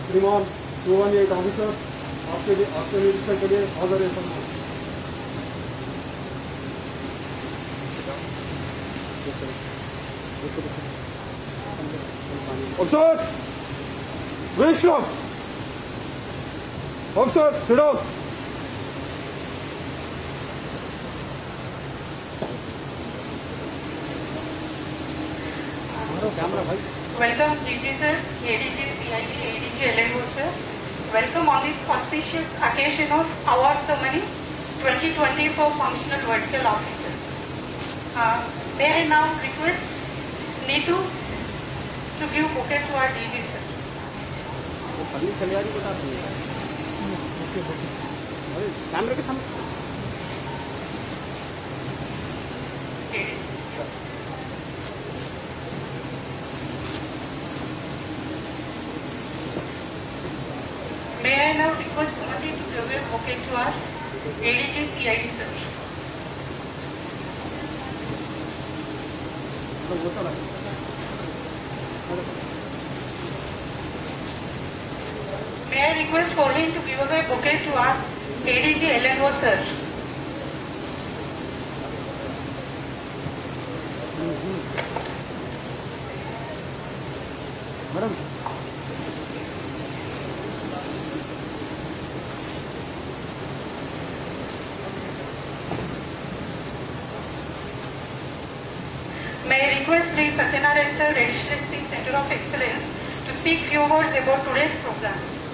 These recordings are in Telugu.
श्रीमान टू वन एट ऑफिसर आपके लिए आपके निरीक्षण के लिए हाजिर है sir Officers! Wisham! Officers, sit down! Welcome DG sir, ADG, CID, ADG, LNO sir. Welcome on this auspicious occasion of award ceremony 2020 for functional vertical officers. Uh, May I now request Neetu to give bouquet to our DG sir. कैमरे के सामने ADG. May I now request Sumati to give a bouquet to our ADG, CID sir. May I request Pauline to give away bouquet to our ADG LNO sir. Madam May I request Sri Satyanarayan sir, Additional Sri Center of Excellence, to speak few words about today's program.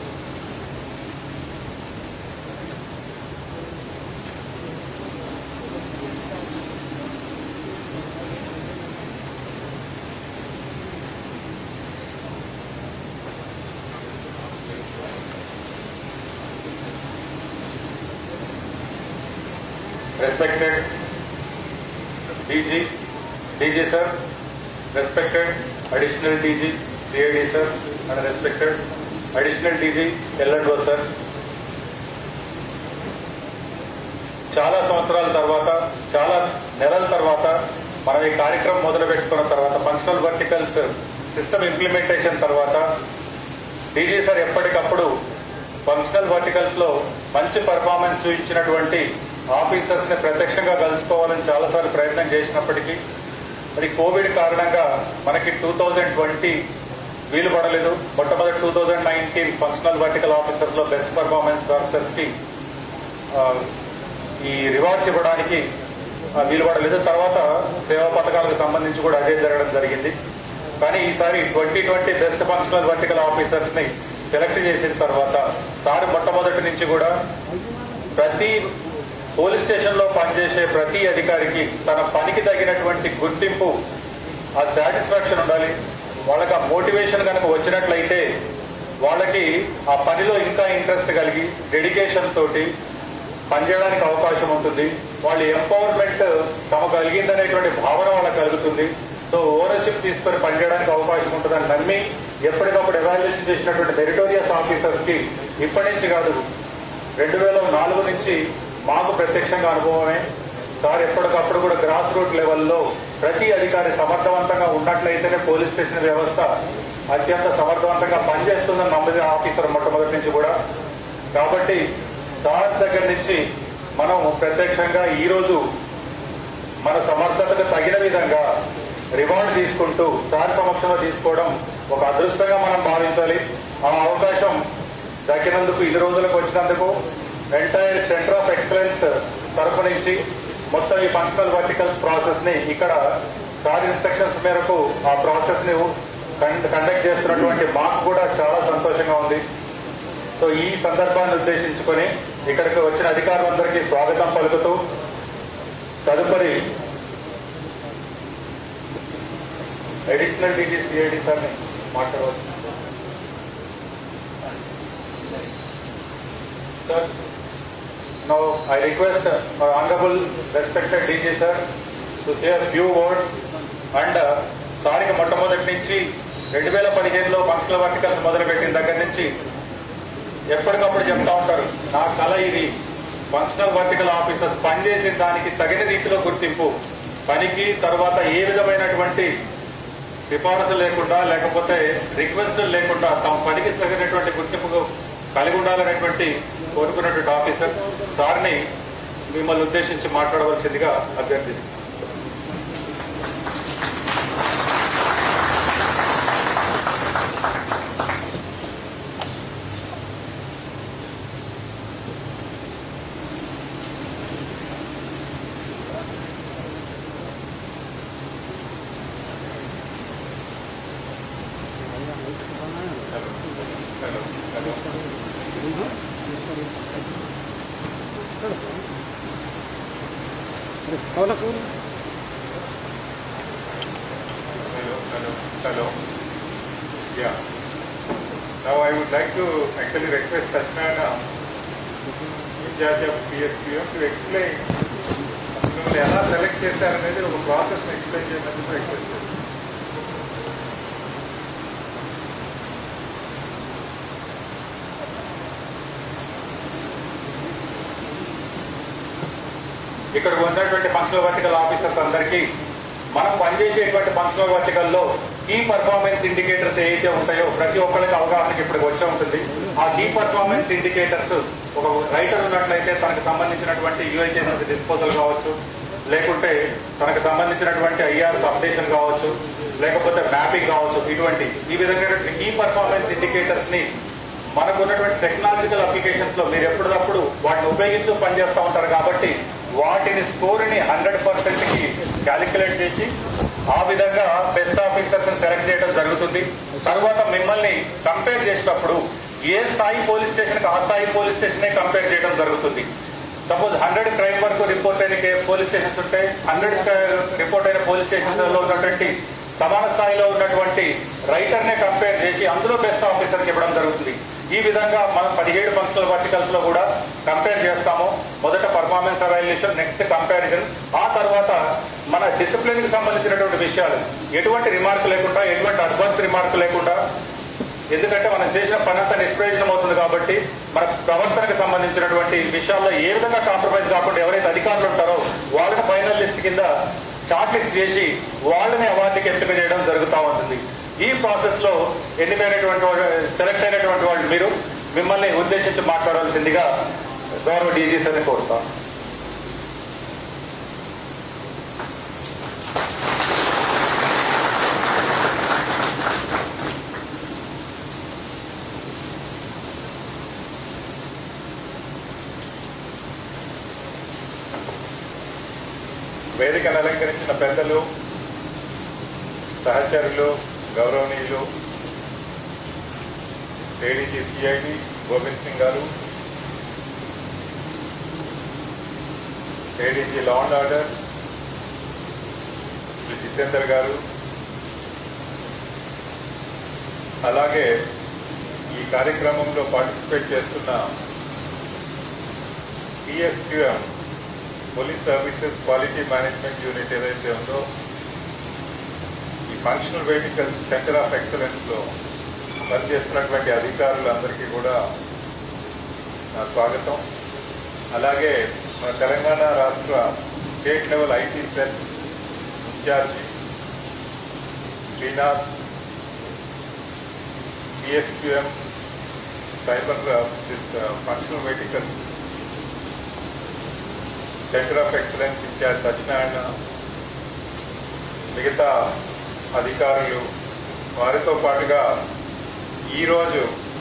respected DG, DG sir, respected additional DG, CID sir, and respected additional DG, LNO sir. చాలా సంవత్సరాల తర్వాత చాలా నెలల తర్వాత మనం ఈ కార్యక్రమం మొదలు పెట్టుకున్న తర్వాత ఫంక్షనల్ వర్టికల్స్ సిస్టమ్ ఇంప్లిమెంటేషన్ తర్వాత డీజీ సార్ ఎప్పటికప్పుడు ఫంక్షనల్ వర్టికల్స్ లో మంచి పర్ఫార్మెన్స్ చూపించినటువంటి ఆఫీసర్స్ ని ప్రత్యక్షంగా కలుసుకోవాలని చాలాసార్లు ప్రయత్నం చేసినప్పటికీ మరి కోవిడ్ కారణంగా మనకి టూ థౌజండ్ ట్వంటీ వీలు పడలేదు మొట్టమొదటి two thousand nineteen functional vertical officers లో బెస్ట్ పర్ఫార్మెన్స్ ఆఫీసర్స్ కి ఆ, ఈ రివార్డ్స్ ఇవ్వడానికి ఆ, వీలు పడలేదు తర్వాత సేవా పథకాలకు సంబంధించి కూడా అదే జరగడం జరిగింది కానీ ఈసారి twenty twenty best functional vertical officers ని సెలెక్ట్ చేసిన తర్వాత సార్ మొట్టమొదటి నుంచి కూడా ప్రతి పోలీస్ స్టేషన్ లో పనిచేసే ప్రతి అధికారికి తన పనికి తగినటువంటి గుర్తింపు ఆ సాటిస్ఫాక్షన్ ఉండాలి వాళ్ళకి ఆ మోటివేషన్ కనుక వచ్చినట్లయితే వాళ్ళకి ఆ పనిలో ఇంకా ఇంట్రెస్ట్ కలిగి డెడికేషన్ తోటి పనిచేయడానికి అవకాశం ఉంటుంది వాళ్ళ ఎంపవర్మెంట్ తమ కలిగిందనేటువంటి భావన వాళ్ళకి కలుగుతుంది సో ఓనర్షిప్ తీసుకొని పనిచేయడానికి అవకాశం ఉంటుందని నమ్మి ఎప్పటికప్పుడు ఎవాల్యుయేషన్ చేసినటువంటి మెరిటోరియస్ ఆఫీసర్స్ కి ఇప్పటి నుంచి కాదు రెండు వేల నాలుగు నుంచి మాకు ప్రత్యక్షంగా అనుభవమే సార్ ఎప్పటికప్పుడు కూడా గ్రాస్ రూట్ లెవెల్లో ప్రతి అధికారి సమర్థవంతంగా ఉన్నట్లయితేనే పోలీస్ స్టేషన్ వ్యవస్థ అత్యంత సమర్థవంతంగా పనిచేస్తుందని నమ్మది ఆఫీసర్ మొట్టమొదటి నుంచి కూడా కాబట్టి సార్ దగ్గర నుంచి మనం ప్రత్యక్షంగా ఈ రోజు మన సమర్థతకు తగిన విధంగా రివార్డ్ తీసుకుంటూ సార్ సమక్షంలో తీసుకోవడం ఒక అదృష్టంగా మనం భావించాలి ఆ అవకాశం దక్కినందుకు ఇన్ని రోజులకు వచ్చినందుకు ఎంటైర్ సెంటర్ ఆఫ్ ఎక్సలెన్స్ తరఫు నుంచి మొత్తం ఈ ఫంక్షనల్ వర్టికల్స్ ప్రాసెస్ ని ఇక్కడ సార్ ఇన్స్ట్రక్షన్స్ మేరకు ఆ ప్రాసెస్ ని కండక్ట్ చేస్తున్నటువంటి మాకు కూడా చాలా సంతోషంగా ఉంది సో ఈ సందర్భాన్ని ఉద్దేశించుకొని ఇక్కడికి వచ్చిన అధికారులందరికీ స్వాగతం పలుకుతూ తదుపరి అడిషనల్ డీజీ సిఐడి సార్ని మాట్లాడవచ్చు sir no I request honourable respected DG sir to say few words and సారికి మొట్టమొదటి నుంచి రెండు వేల పదిహేనులో ఫంక్షనల్ వర్టికల్స్ మొదలుపెట్టిన దగ్గర నుంచి ఎప్పటికప్పుడు చెప్తా ఉంటారు నా కళ ఇది ఫంక్షనల్ వర్టికల్ ఆఫీసర్స్ పనిచేసే దానికి తగిన రీతిలో గుర్తింపు పనికి తర్వాత ఏ విధమైనటువంటి సిఫారసు లేకుండా లేకపోతే రిక్వెస్ట్ లేకుండా తమ పనికి తగినటువంటి గుర్తింపు కలిగి ఉండాలనేటువంటి కోరుకున్నటువంటి ఆఫీసర్ సార్ని మిమ్మల్ని ఉద్దేశించి మాట్లాడవలసిందిగా అభ్యర్థిస్తున్నాను hello hello Hello, hello, hello. Yeah. Now I would like to actually request Satnana, in charge of PSQM, to explain మిమ్మల్ని ఎలా సెలెక్ట్ చేశారనేది ఒక ప్రాసెస్ ఎక్స్ప్లెయిన్ చేయమని రిక్వెస్ట్ చేస్తాను ఇక్కడ ఉన్నటువంటి ఫంక్షనల్ వర్టికల్ ఆఫీసర్స్ అందరికీ మనం పనిచేసేటువంటి ఫంక్షనల్ వర్టికల్లో కీ పర్ఫార్మెన్స్ ఇండికేటర్స్ ఏవైతే ఉంటాయో ప్రతి ఒక్కరికి అవగాహనకి ఇప్పుడు వచ్చే ఉంటుంది ఆ కీ పర్ఫార్మెన్స్ ఇండికేటర్స్ ఒక రైటర్ ఉన్నట్లయితే తనకు సంబంధించినటువంటి యూఐకేసెస్ డిస్పోజల్ కావచ్చు లేకుంటే తనకు సంబంధించినటువంటి ఐఆర్స్ అప్డేషన్ కావచ్చు లేకపోతే మ్యాపింగ్ కావచ్చు ఇటువంటి ఈ విధంగా కీ పర్ఫార్మెన్స్ ఇండికేటర్స్ ని మనకు ఉన్నటువంటి టెక్నాలజికల్ అప్లికేషన్స్ లో మీరు ఎప్పటికప్పుడు వాటిని ఉపయోగిస్తూ పనిచేస్తూ ఉంటారు కాబట్టి వాటిని స్కోర్ ని హండ్రెడ్ పర్సెంట్ కి క్యాలిక్యులేట్ చేసి ఆ విధంగా బెస్ట్ ఆఫీసర్స్ సెలెక్ట్ చేయడం జరుగుతుంది తర్వాత మిమ్మల్ని కంపేర్ చేసినప్పుడు ఏ స్థాయి పోలీస్ స్టేషన్ కి ఆ స్థాయి పోలీస్ స్టేషన్ కంపేర్ చేయడం జరుగుతుంది సపోజ్ హండ్రెడ్ క్రైమ్ వరకు రిపోర్ట్ అయిన కే- పోలీస్ స్టేషన్స్ ఉంటే హండ్రెడ్ రిపోర్ట్ అయిన పోలీస్ స్టేషన్స్ లో ఉన్నటువంటి సమాన స్థాయిలో ఉన్నటువంటి రైటర్ నే కంపేర్ చేసి అందులో బెస్ట్ ఆఫీసర్ కి ఇవ్వడం జరుగుతుంది ఈ విధంగా మనం పదిహేడు ఫంక్షనల్ వర్టికల్స్ లో కూడా కంపేర్ చేస్తాము మొదట పర్ఫార్మెన్స్ ఎవాల్యుయేషన్ నెక్స్ట్ కంపారిజన్ ఆ తర్వాత మన డిసిప్లిన్ కి సంబంధించినటువంటి విషయాలు ఎటువంటి రిమార్క్ లేకుండా ఎటువంటి అడ్వాన్స్ రిమార్క్ లేకుండా ఎందుకంటే మనం చేసిన పని అంతా నిష్ప్రయోజనం అవుతుంది కాబట్టి మన ప్రవర్తనకు సంబంధించినటువంటి విషయాల్లో ఏ విధంగా కాంప్రమైజ్ కాకుండా ఎవరైతే అధికారులు ఉంటారో వాళ్ళని ఫైనల్ లిస్ట్ కింద షార్ట్ లిస్ట్ చేసి వాళ్ళని అవార్డుకి ఎంపిక చేయడం జరుగుతూ ఉంటుంది ఈ ప్రాసెస్ లో ఎన్నికైనటువంటి వాళ్ళు సెలెక్ట్ అయినటువంటి వాళ్ళు మీరు మిమ్మల్ని ఉద్దేశించి మాట్లాడాల్సిందిగా గౌరవ డీజీస్ అని కోరుతాం వేదికను అలంకరించిన పెద్దలు సహచరులు గౌరవనీయులు ADG CID Govind Singh garu ADG law and order Shri Jitender garu అలాగే ఈ కార్యక్రమంలో పార్టిసిపేట్ చేస్తున్న PSQM police services quality management unit ఏదైతే ఉందో ఈ functional vehicles centre of excellence లో పనిచేస్తున్నటువంటి అధికారులందరికీ కూడా నా స్వాగతం అలాగే మన తెలంగాణ రాష్ట్ర state level IT cell incharge Srinath PSQM cyber functional vehicles centre of excellence incharge Satyanarayana మిగతా అధికారులు వారితో పాటుగా ఈరోజు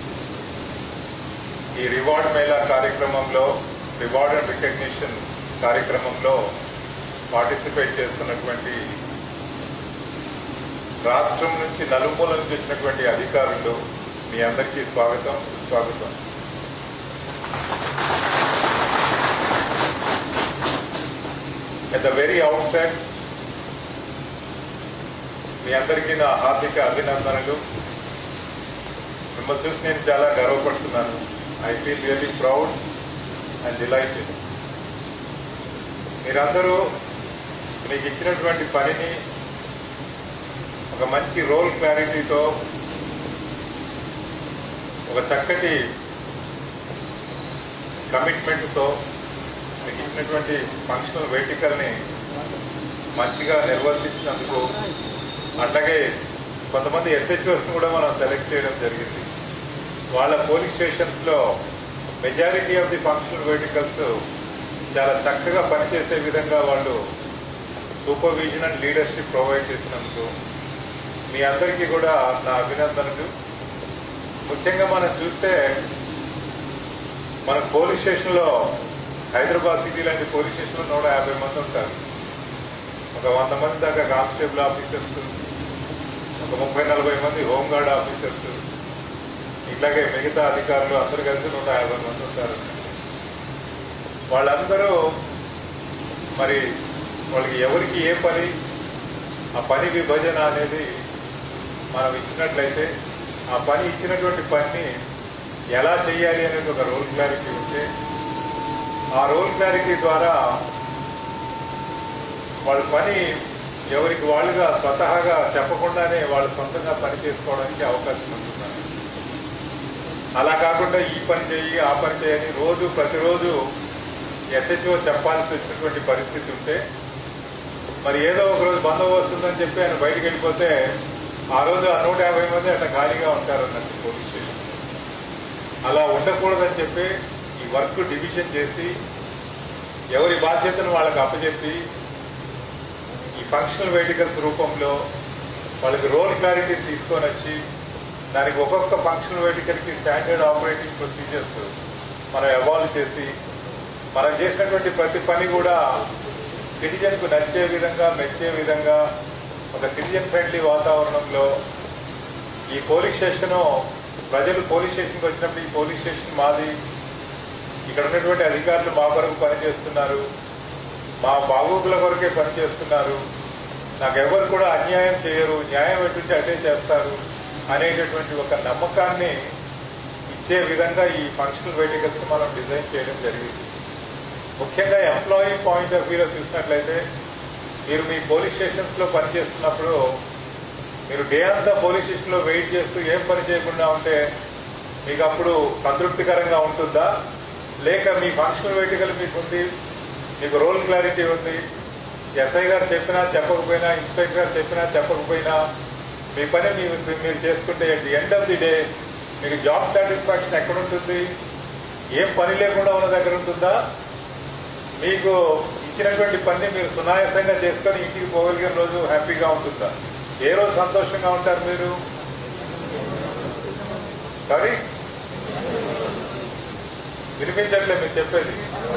ఈ రివార్డ్ మేళా కార్యక్రమంలో రివార్డ్ అండ్ రికగ్నిషన్ కార్యక్రమంలో పార్టిసిపేట్ చేస్తున్నటువంటి రాష్ట్రం నుంచి నలుమూల నుంచి వచ్చినటువంటి అధికారులు మీ అందరికీ స్వాగతం సుస్వాగతం At the very outset, మీ అందరికీ నా హార్దిక అభినందనలు మిమ్మల్ని చూసి నేను చాలా గర్వపడుతున్నాను I feel really proud and delighted మీరందరూ మీకు ఇచ్చినటువంటి పనిని ఒక మంచి రోల్ క్లారిటీతో ఒక చక్కటి కమిట్మెంట్తో మీకు ఇచ్చినటువంటి ఫంక్షనల్ వేటికల్ని మంచిగా నిర్వర్తించినందుకు అట్లాగే కొంతమంది ఎస్హెచ్ఓస్ కూడా మనం సెలెక్ట్ చేయడం జరిగింది వాళ్ళ పోలీస్ స్టేషన్స్ లో majority of the functional vehicles చాలా చక్కగా పనిచేసే విధంగా వాళ్ళు సూపర్విజన్ అండ్ లీడర్షిప్ ప్రొవైడ్ చేసినందుకు మీ అందరికీ కూడా నా అభినందనలు ముఖ్యంగా మనం చూస్తే మన పోలీస్ స్టేషన్లో హైదరాబాద్ సిటీ లాంటి పోలీస్ స్టేషన్లో నూట యాభై మంది ఉంటారు ఒక వంద మంది దాకా కానిస్టేబుల్ ఆఫీసర్స్ ఒక ముప్పై నలభై మంది హోంగార్డ్ ఆఫీసర్స్ ఇట్లాగే మిగతా అధికారులు అందరు కలిసి నూట యాభై మంది ఉంటారు వాళ్ళందరూ మరి వాళ్ళకి ఎవరికి ఏ పని ఆ పని విభజన అనేది మనం ఇచ్చినట్లయితే ఆ పని ఇచ్చినటువంటి పనిని ఎలా చేయాలి అనేది ఒక రోల్ క్లారిటీ ఉంటే ఆ రోల్ క్లారిటీ ద్వారా వాళ్ళ పని ఎవరికి వాళ్ళుగా స్వతహాగా చెప్పకుండానే వాళ్ళు సొంతంగా పని చేసుకోవడానికి అవకాశం ఉంటున్నారు అలా కాకుండా ఈ పని చేయి ఆ పని చేయని రోజు ప్రతిరోజు ఎస్హెచ్ఓ చెప్పాల్సి వచ్చినటువంటి పరిస్థితి ఉంటే మరి ఏదో ఒక రోజు బంధం వస్తుందని చెప్పి ఆయన బయటికి వెళ్ళిపోతే ఆ రోజు ఆ నూట యాభై మంది అట్లా ఖాళీగా ఉంటారు అన్నట్టు పోలీస్ స్టేషన్ అలా ఉండకూడదని చెప్పి ఈ వర్క్ డివిజన్ చేసి ఎవరి బాధ్యతను వాళ్ళకి అప్పచెప్పి ఈ ఫంక్షనల్ వెహికల్స్ రూపంలో వాళ్ళకి రోల్ క్లారిటీ తీసుకొని వచ్చి దానికి ఒక్కొక్క ఫంక్షనల్ వెహికల్కి స్టాండర్డ్ ఆపరేటింగ్ ప్రొసీజర్స్ మనం ఎవాల్వ్ చేసి మనం చేసినటువంటి ప్రతి పని కూడా సిటిజన్కు నచ్చే విధంగా మెచ్చే విధంగా ఒక సిటిజన్ ఫ్రెండ్లీ వాతావరణంలో ఈ పోలీస్ స్టేషన్ ప్రజలు పోలీస్ స్టేషన్కి వచ్చినప్పుడు ఈ పోలీస్ స్టేషన్ మాది ఇక్కడ ఉన్నటువంటి అధికారులు మా కొరకు పనిచేస్తున్నారు మా బాగోగుల కొరకే పనిచేస్తున్నారు నాకు ఎవరు కూడా అన్యాయం చేయరు న్యాయం ఎటువంటి అదే చేస్తారు అనేటటువంటి ఒక నమ్మకాన్ని ఇచ్చే విధంగా ఈ ఫంక్షనల్ వెహికల్స్ మనం డిజైన్ చేయడం జరిగింది ముఖ్యంగా ఎంప్లాయీ పాయింట్ ఆఫ్ వ్యూలో చూసినట్లయితే మీరు మీ పోలీస్ స్టేషన్స్ లో పనిచేస్తున్నప్పుడు మీరు డే అంతా పోలీస్ స్టేషన్ లో వెయిట్ చేస్తూ ఏం పని చేయకుండా ఉంటే మీకు అప్పుడు సంతృప్తికరంగా ఉంటుందా లేక మీ ఫంక్షనల్ వెహికల్ మీకు ఉంది మీకు రోల్ క్లారిటీ ఉంది ఎస్ఐ గారు చెప్పినా చెప్పకపోయినా ఇన్స్పెక్టర్ గారు చెప్పినా చెప్పకపోయినా మీ పని మీరు మీరు చేసుకుంటే at the end of the day మీకు జాబ్ సాటిస్ఫాక్షన్ ఎక్కడ ఉంటుంది ఏం పని లేకుండా ఉన్న దగ్గర ఉంటుందా మీకు ఇచ్చినటువంటి పని మీరు సునాయాసంగా చేసుకొని ఇంటికి పోగలిగిన రోజు హ్యాపీగా ఉంటుందా ఏ రోజు సంతోషంగా ఉంటారు మీరు సారీ వినిపించట్లేదు మీరు చెప్పేది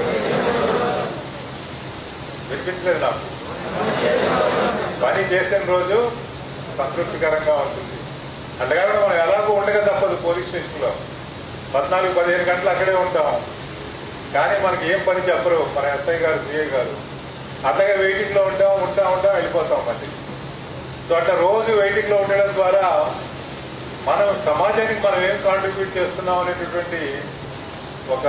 వినిపించలేదు నాకు పని చేసిన రోజు సంతృప్తికరంగా ఉంటుంది అంతేకాదు మనం ఎలాగో ఉండగా తప్పదు పోలీస్ స్టేషన్లో పద్నాలుగు పదిహేను గంటలు అక్కడే ఉంటాం కానీ మనకి ఏం పని చెప్పరు మన ఎస్ఐ గారు సిఐ గారు అట్లాగే వెయిటింగ్ లో ఉంటాం ఉంటా ఉంటాం వెళ్ళిపోతాం మళ్ళీ సో అట్లా రోజు వెయిటింగ్ లో ఉండడం ద్వారా మనం సమాజానికి మనం ఏం కాంట్రిబ్యూట్ చేస్తున్నాం అనేటటువంటి ఒక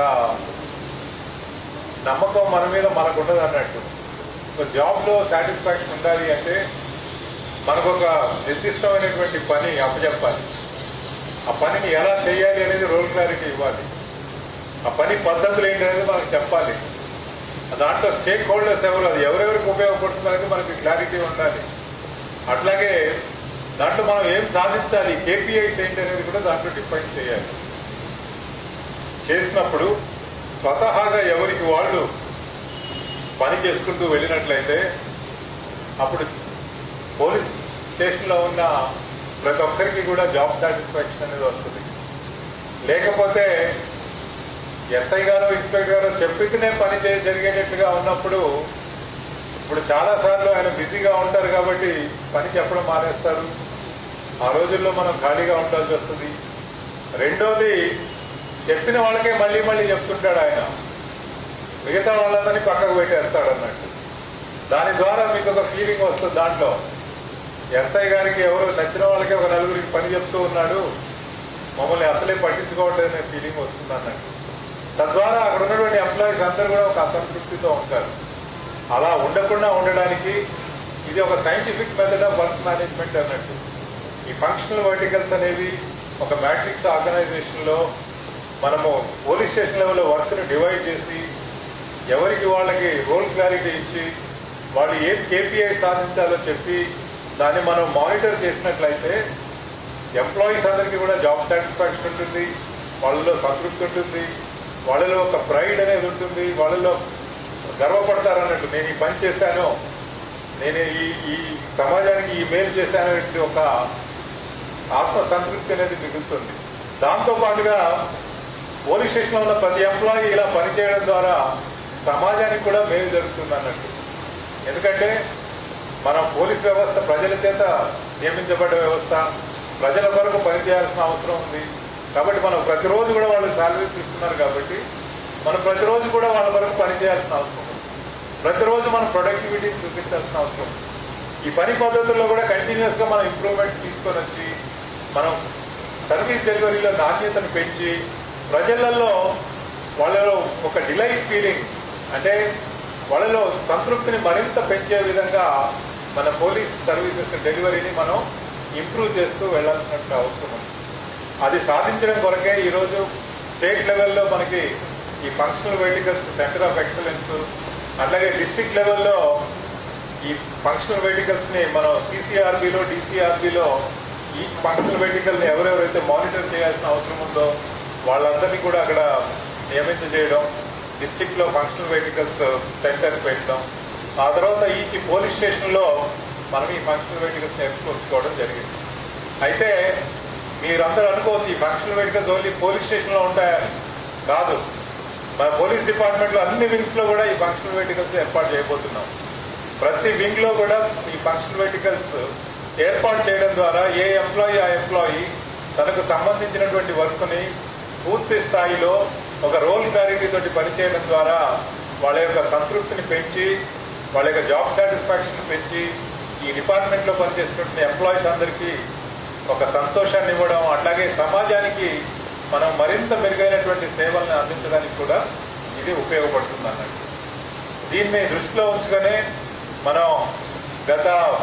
నమ్మకం మన మీద మనకు ఉండదు అన్నట్టు సో జాబ్ లో సాటిస్ఫాక్షన్ ఉండాలి అంటే మనకు ఒక నిర్దిష్టమైనటువంటి పని అప్పచెప్పాలి ఆ పనిని ఎలా చేయాలి అనేది రోల్ క్లారిటీ ఇవ్వాలి ఆ పని పద్ధతులు ఏంటనేది మనకు చెప్పాలి దాంట్లో స్టేక్ హోల్డర్స్ ఎవరు అది ఎవరెవరికి ఉపయోగపడుతుంది అనేది మనకి క్లారిటీ ఉండాలి అట్లాగే దాంట్లో మనం ఏం సాధించాలి కేపీఐస్ ఏంటి అనేది కూడా దాంట్లో డిఫైన్ చేయాలి చేసినప్పుడు స్వతహాగా ఎవరికి వాళ్ళు పని చేసుకుంటూ వెళ్ళినట్లయితే అప్పుడు పోలీస్ స్టేషన్లో ఉన్న ప్రతి ఒక్కరికి కూడా జాబ్ సాటిస్ఫాక్షన్ అనేది వస్తుంది లేకపోతే ఎస్ఐ గారు ఇన్స్పెక్టర్ గారు చెప్పితేనే పని చే- జరిగేటట్టుగా ఉన్నప్పుడు ఇప్పుడు చాలా సార్లు ఆయన బిజీగా ఉంటారు కాబట్టి పని చెప్పడం మానేస్తారు ఆ రోజుల్లో మనం ఖాళీగా ఉండాల్సి వస్తుంది రెండోది చెప్పిన వాళ్ళకే మళ్ళీ మళ్ళీ చెప్తుంటాడు ఆయన మిగతా వాళ్ళందరినీ పక్కకు పెట్టేస్తాడు అన్నట్టు దాని ద్వారా మీకు ఒక ఫీలింగ్ వస్తుంది దాంట్లో ఎస్ఐ గారికి ఎవరు నచ్చిన వాళ్ళకి ఒక నలుగురికి పని చెప్తూ ఉన్నాడు మమ్మల్ని అసలే పట్టించుకోవట్లేదు అనే ఫీలింగ్ వస్తుంది అన్నట్టు తద్వారా అక్కడ ఉన్నటువంటి ఎంప్లాయీస్ అందరూ కూడా ఒక అసంతృప్తితో ఉంటారు అలా ఉండకుండా ఉండడానికి ఇది ఒక scientific method of work management అన్నట్టు ఈ ఫంక్షనల్ వర్టికల్స్ అనేవి ఒక మ్యాట్రిక్స్ ఆర్గనైజేషన్ లో మనము పోలీస్ స్టేషన్ లెవెల్లో వర్క్ ని డివైడ్ చేసి ఎవరికి వాళ్ళకి రోల్ క్లారిటీ ఇచ్చి వాళ్ళు ఏం కేపీఐ సాధించాలో చెప్పి దాన్ని మనం మానిటర్ చేసినట్లయితే ఎంప్లాయీస్ అందరికీ కూడా జాబ్ సాటిస్ఫాక్షన్ ఉంటుంది వాళ్ళలో సంతృప్తి ఉంటుంది వాళ్ళలో ఒక ప్రైడ్ అనేది ఉంటుంది వాళ్ళలో గర్వపడతారు అన్నట్టు నేను ఈ పని చేశాను నేను ఈ ఈ సమాజానికి ఈ మేలు చేశాను అనే ఒక ఆత్మ సంతృప్తి అనేది మిగులుతుంది దాంతో పాటుగా పోలీస్ స్టేషన్లో ఉన్న ప్రతి ఎంప్లాయీ ఇలా పనిచేయడం ద్వారా సమాజానికి కూడా మేలు జరుగుతుంది అన్నట్టు ఎందుకంటే మనం పోలీస్ వ్యవస్థ ప్రజల చేత నియమించబడ్డ వ్యవస్థ ప్రజల కొరకు పనిచేయాల్సిన అవసరం ఉంది కాబట్టి మనం ప్రతిరోజు కూడా వాళ్ళు సాలరీస్ ఇస్తున్నారు కాబట్టి మనం ప్రతిరోజు కూడా వాళ్ళ కొరకు పనిచేయాల్సిన అవసరం ఉంది ప్రతిరోజు మనం ప్రొడక్టివిటీ చూపించాల్సిన అవసరం ఉంది ఈ పని పద్ధతుల్లో కూడా కంటిన్యూస్ గా మనం ఇంప్రూవ్మెంట్ తీసుకొని వచ్చి మనం సర్వీస్ డెలివరీలో నాణ్యతను పెంచి ప్రజలలో వాళ్ళలో ఒక డిలైట్ ఫీలింగ్ అంటే వాళ్ళలో సంతృప్తిని మరింత పెంచే విధంగా మన పోలీస్ సర్వీసెస్ డెలివరీని మనం ఇంప్రూవ్ చేస్తూ వెళ్ళాల్సిన అవసరం ఉంది అది సాధించడం కొరకే ఈరోజు స్టేట్ లెవెల్లో మనకి ఈ functional vehicles centre of excellence అట్లాగే డిస్ట్రిక్ట్ లెవెల్లో ఈ ఫంక్షనల్ వెహికల్స్ ని మనం సిసిఆర్బిలో డిసిఆర్బిలో ఈ ఫంక్షనల్ వెహికల్ ని ఎవరెవరైతే మానిటర్ చేయాల్సిన అవసరం ఉందో వాళ్ళందరినీ కూడా అక్కడ నియమించ చేయడం డిస్ట్రిక్ట్ లో ఫంక్షనల్ వెహికల్స్ సెంటర్ పెట్టడం ఆ తర్వాత ఈ పోలీస్ స్టేషన్ లో మనం ఈ ఫంక్షనల్ వెహికల్స్ నేర్చుకోవడం జరిగింది అయితే మీరందరూ అనుకోవచ్చు ఈ functional vehicles only police station లో ఉంటాయా కాదు మన పోలీస్ డిపార్ట్మెంట్ లో అన్ని వింగ్స్ లో కూడా ఈ ఫంక్షనల్ వెహికల్స్ ఏర్పాటు చేయబోతున్నాం ప్రతి వింగ్ లో కూడా ఈ ఫంక్షనల్ వెహికల్స్ ఏర్పాటు చేయడం ద్వారా ఏ ఎంప్లాయీ ఆ ఎంప్లాయీ తనకు సంబంధించినటువంటి వర్క్ ని పూర్తి స్థాయిలో ఒక రోల్ క్లారిటీ తోటి పనిచేయడం ద్వారా వాళ్ళ యొక్క సంతృప్తిని పెంచి వాళ్ళ యొక్క జాబ్ సాటిస్ఫాక్షన్ పెంచి ఈ డిపార్ట్మెంట్ లో పనిచేస్తున్న ఎంప్లాయీస్ అందరికీ ఒక సంతోషాన్ని ఇవ్వడం అట్లాగే సమాజానికి మనం మరింత మెరుగైనటువంటి సేవలను అందించడానికి కూడా ఇది ఉపయోగపడుతుంది అన్నట్టు దీన్ని దృష్టిలో ఉంచుకొని మనం గత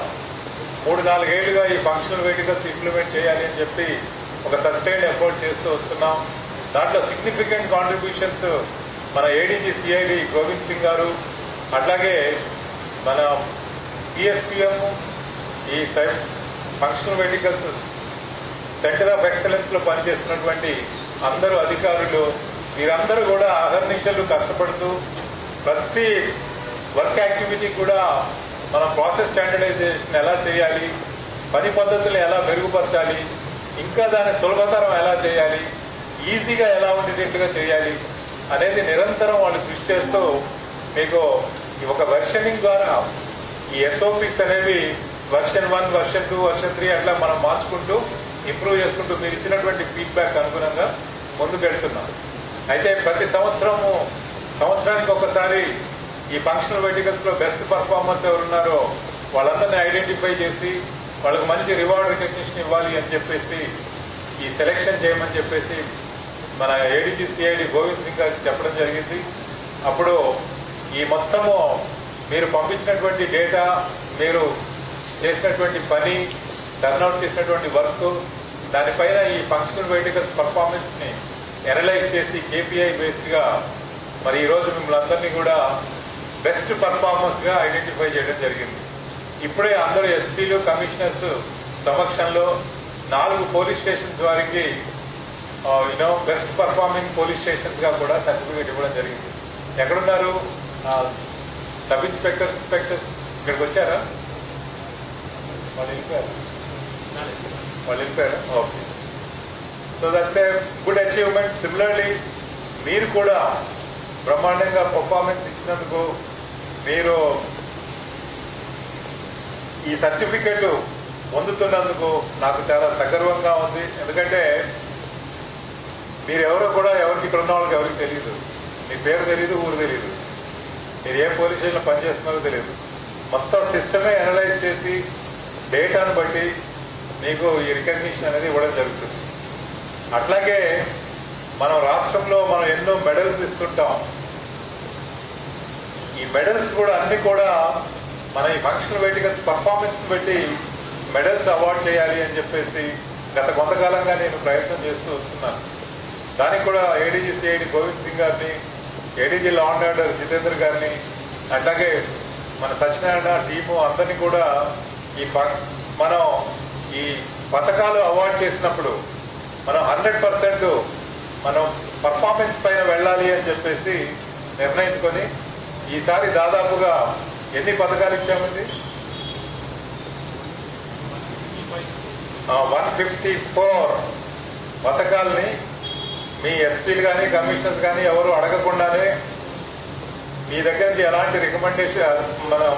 మూడు నాలుగేళ్లుగా ఈ ఫంక్షనల్ వెహికల్స్ ఇంప్లిమెంట్ చేయాలి అని చెప్పి ఒక సస్టైన్ ఎఫర్ట్ చేస్తూ వస్తున్నాం దాంట్లో సిగ్నిఫికెంట్ కాంట్రిబ్యూషన్స్ మన ఏడీజీ సిఐడి గోవింద్ సింగ్ గారు అట్లాగే మన పిఎస్పిఎం ఈ functional vehicles centre of excellence లో పనిచేస్తున్నటువంటి అందరూ అధికారులు వీరందరూ కూడా అహర్నిశలు కష్టపడుతూ ప్రతి వర్క్ యాక్టివిటీ కూడా మనం ప్రాసెస్ స్టాండర్డైజేషన్ ఎలా చేయాలి పని పద్ధతులు ఎలా మెరుగుపరచాలి ఇంకా దాని సులభతరం ఎలా చేయాలి ఈజీగా ఎలా ఉండేటట్టుగా చేయాలి అనేది నిరంతరం వాళ్ళు కృషి చేస్తూ మీకు ఈ ఒక వెర్షనింగ్ ద్వారా ఈ ఎస్ఓపిస్ అనేవి version one version two version three అట్లా మనం మార్చుకుంటూ ఇంప్రూవ్ చేసుకుంటూ మీరు ఇచ్చినటువంటి ఫీడ్బ్యాక్ అనుగుణంగా ముందుకు వెళ్తున్నాం అయితే ప్రతి సంవత్సరము సంవత్సరానికి ఒకసారి ఈ ఫంక్షనల్ వెహికల్స్ లో బెస్ట్ పర్ఫార్మర్స్ ఎవరున్నారో వాళ్ళందరినీ ఐడెంటిఫై చేసి వాళ్ళకి మంచి రివార్డ్ రికగ్నిషన్ ఇవ్వాలి అని చెప్పేసి ఈ సెలెక్షన్ చేయమని చెప్పేసి మన ఏడీజీ సిఐడి గోవింద్ సింగ్ గారికి చెప్పడం జరిగింది అప్పుడు ఈ మొత్తము మీరు పంపించినటువంటి డేటా మీరు చేసినటువంటి పని టర్న్అవుట్ చేసినటువంటి వర్క్ దానిపైన ఈ ఫంక్షనల్ వెహికల్స్ పర్ఫార్మెన్స్ ని ఎనలైజ్ చేసి కేపీఐ బేస్డ్ గా మరి ఈ రోజు మిమ్మల్ని అందరినీ కూడా బెస్ట్ పర్ఫార్మెన్స్ గా ఐడెంటిఫై చేయడం జరిగింది ఇప్పుడే అందరూ ఎస్పీలు కమిషనర్స్ సమక్షంలో నాలుగు పోలీస్ స్టేషన్స్ వారికి you know best performing police stations గా కూడా సర్టిఫికేట్ ఇవ్వడం జరిగింది ఎక్కడున్నారు సబ్ ఇన్స్పెక్టర్ ఇన్స్పెక్టర్స్ ఇక్కడికి వచ్చారా వాళ్ళు వెళ్ళిపోయారు వాళ్ళు వెళ్ళిపోయారా okay so that's a good achievement similarly మీరు కూడా బ్రహ్మాండంగా పర్ఫార్మెన్స్ ఇచ్చినందుకు మీరు ఈ సర్టిఫికెట్ పొందుతున్నందుకు నాకు చాలా సగర్వంగా ఉంది ఎందుకంటే మీరు ఎవరో కూడా ఎవరికి ఇక్కడ ఉన్న వాళ్ళకి ఎవరికి తెలియదు మీ పేరు తెలియదు ఊరు తెలియదు మీరు ఏ పోలీస్ స్టేషన్లో పనిచేస్తున్నారో తెలియదు మొత్తం సిస్టమే అనలైజ్ చేసి డేటాను బట్టి మీకు ఈ రికగ్నిషన్ అనేది ఇవ్వడం జరుగుతుంది అట్లాగే మనం రాష్ట్రంలో మనం ఎన్నో మెడల్స్ ఇస్తుంటాం ఈ మెడల్స్ కూడా అన్ని కూడా మన ఈ ఫంక్షనల్ వెహికల్స్ పర్ఫార్మెన్స్ బట్టి మెడల్స్ అవార్డ్ చేయాలి అని చెప్పేసి గత కొంతకాలంగా నేను ప్రయత్నం చేస్తూ వస్తున్నాను దానికి కూడా ఏడీజీ సిఐడి గోవింద్ సింగ్ గారిని ADG law and order Jitender గారిని అట్లాగే మన సత్యనారాయణ టీము అందరినీ కూడా ఈ మనం ఈ పథకాలు అవార్డ్ చేసినప్పుడు మనం హండ్రెడ్ పర్సెంట్ మనం పర్ఫార్మెన్స్ పైన వెళ్ళాలి అని చెప్పేసి నిర్ణయించుకొని ఈసారి దాదాపుగా ఎన్ని పథకాలు ఇచ్చామండి వన్ ఫిఫ్టీ ఫోర్ పథకాల్ని మీ ఎస్పీలు కానీ కమిషనర్స్ కానీ ఎవరు అడగకుండానే మీ దగ్గర నుంచి ఎలాంటి రికమెండేషన్ మనం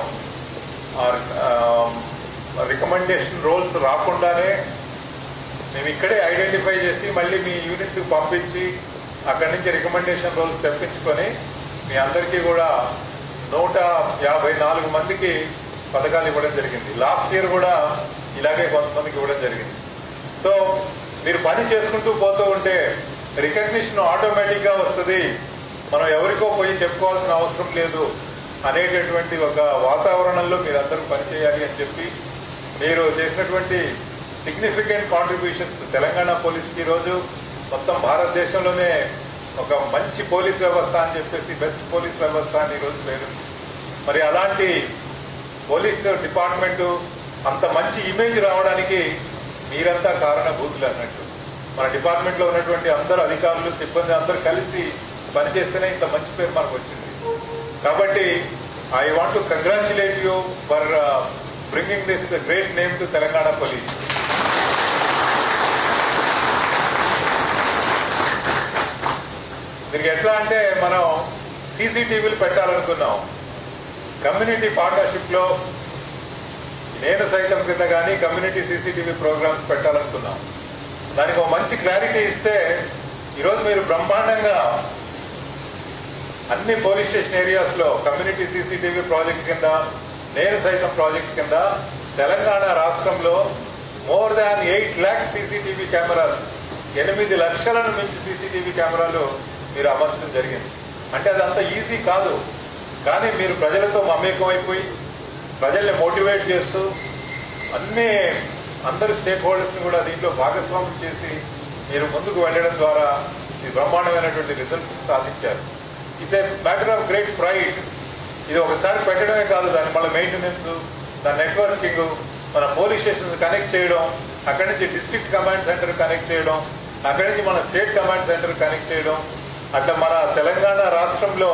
రికమెండేషన్ రోల్స్ రాకుండానే మేము ఇక్కడే ఐడెంటిఫై చేసి మళ్ళీ మీ యూనిట్కి పంపించి అక్కడి నుంచి రికమెండేషన్ రోల్స్ తెప్పించుకొని మీ అందరికీ కూడా నూట యాభై నాలుగు మందికి పథకాలు ఇవ్వడం జరిగింది లాస్ట్ ఇయర్ కూడా ఇలాగే కొంతమందికి ఇవ్వడం జరిగింది సో మీరు పని చేసుకుంటూ పోతూ ఉంటే రికగ్నిషన్ ఆటోమేటిక్ గా వస్తుంది మనం ఎవరికో పోయి చెప్పుకోవాల్సిన అవసరం లేదు అనేటటువంటి ఒక వాతావరణంలో మీరందరూ పనిచేయాలి అని చెప్పి మీరు చేసినటువంటి సిగ్నిఫికెంట్ కాంట్రిబ్యూషన్స్ తెలంగాణ పోలీస్కి ఈరోజు మొత్తం భారతదేశంలోనే ఒక మంచి పోలీస్ వ్యవస్థ అని చెప్పేసి బెస్ట్ పోలీస్ వ్యవస్థ అని ఈరోజు పేరు మరి అలాంటి పోలీస్ డిపార్ట్మెంట్ అంత మంచి ఇమేజ్ రావడానికి మీరంతా కారణభూతులు అన్నట్టు మన డిపార్ట్మెంట్ లో ఉన్నటువంటి అందరు అధికారులు సిబ్బంది అందరూ కలిసి పనిచేస్తేనే ఇంత మంచి పేరు మనకు వచ్చింది కాబట్టి I want to congratulate you for bringing this great name to Telangana police దీనికి ఎట్లా అంటే మనం సీసీటీవీలు పెట్టాలనుకున్నాం కమ్యూనిటీ పార్ట్నర్షిప్ లో నేను సైతం కింద కానీ కమ్యూనిటీ సీసీటీవీ ప్రోగ్రామ్స్ పెట్టాలనుకున్నాం దానికి ఒక మంచి క్లారిటీ ఇస్తే ఈరోజు మీరు బ్రహ్మాండంగా అన్ని పోలీస్ స్టేషన్ ఏరియాస్ లో కమ్యూనిటీ సీసీటీవీ ప్రాజెక్ట్ కింద నేను సైతం ప్రాజెక్ట్ కింద తెలంగాణ రాష్ట్రంలో more than eight lakhs CCTV cameras ఎనిమిది లక్షలను మించి సీసీటీవీ కెమెరాలు మీరు అమర్చడం జరిగింది అంటే అది అంత ఈజీ కాదు కానీ మీరు ప్రజలతో మమేకం అయిపోయి ప్రజల్ని మోటివేట్ చేస్తూ అన్ని అందరు స్టేక్ హోల్డర్స్ ని కూడా దీంట్లో భాగస్వామ్యం చేసి మీరు ముందుకు వెళ్ళడం ద్వారా ఈ బ్రహ్మాండమైనటువంటి రిజల్ట్స్ సాధించారు it's a matter of great pride ఇది ఒకసారి పెట్టడమే కాదు దాని మళ్ళీ మెయింటెనెన్స్ దాని నెట్వర్కింగ్ మన పోలీస్ స్టేషన్ కనెక్ట్ చేయడం అక్కడి నుంచి డిస్ట్రిక్ట్ కమాండ్ సెంటర్ కనెక్ట్ చేయడం అక్కడి నుంచి మన స్టేట్ కమాండ్ సెంటర్ కనెక్ట్ చేయడం అట్లా మన తెలంగాణ రాష్ట్రంలో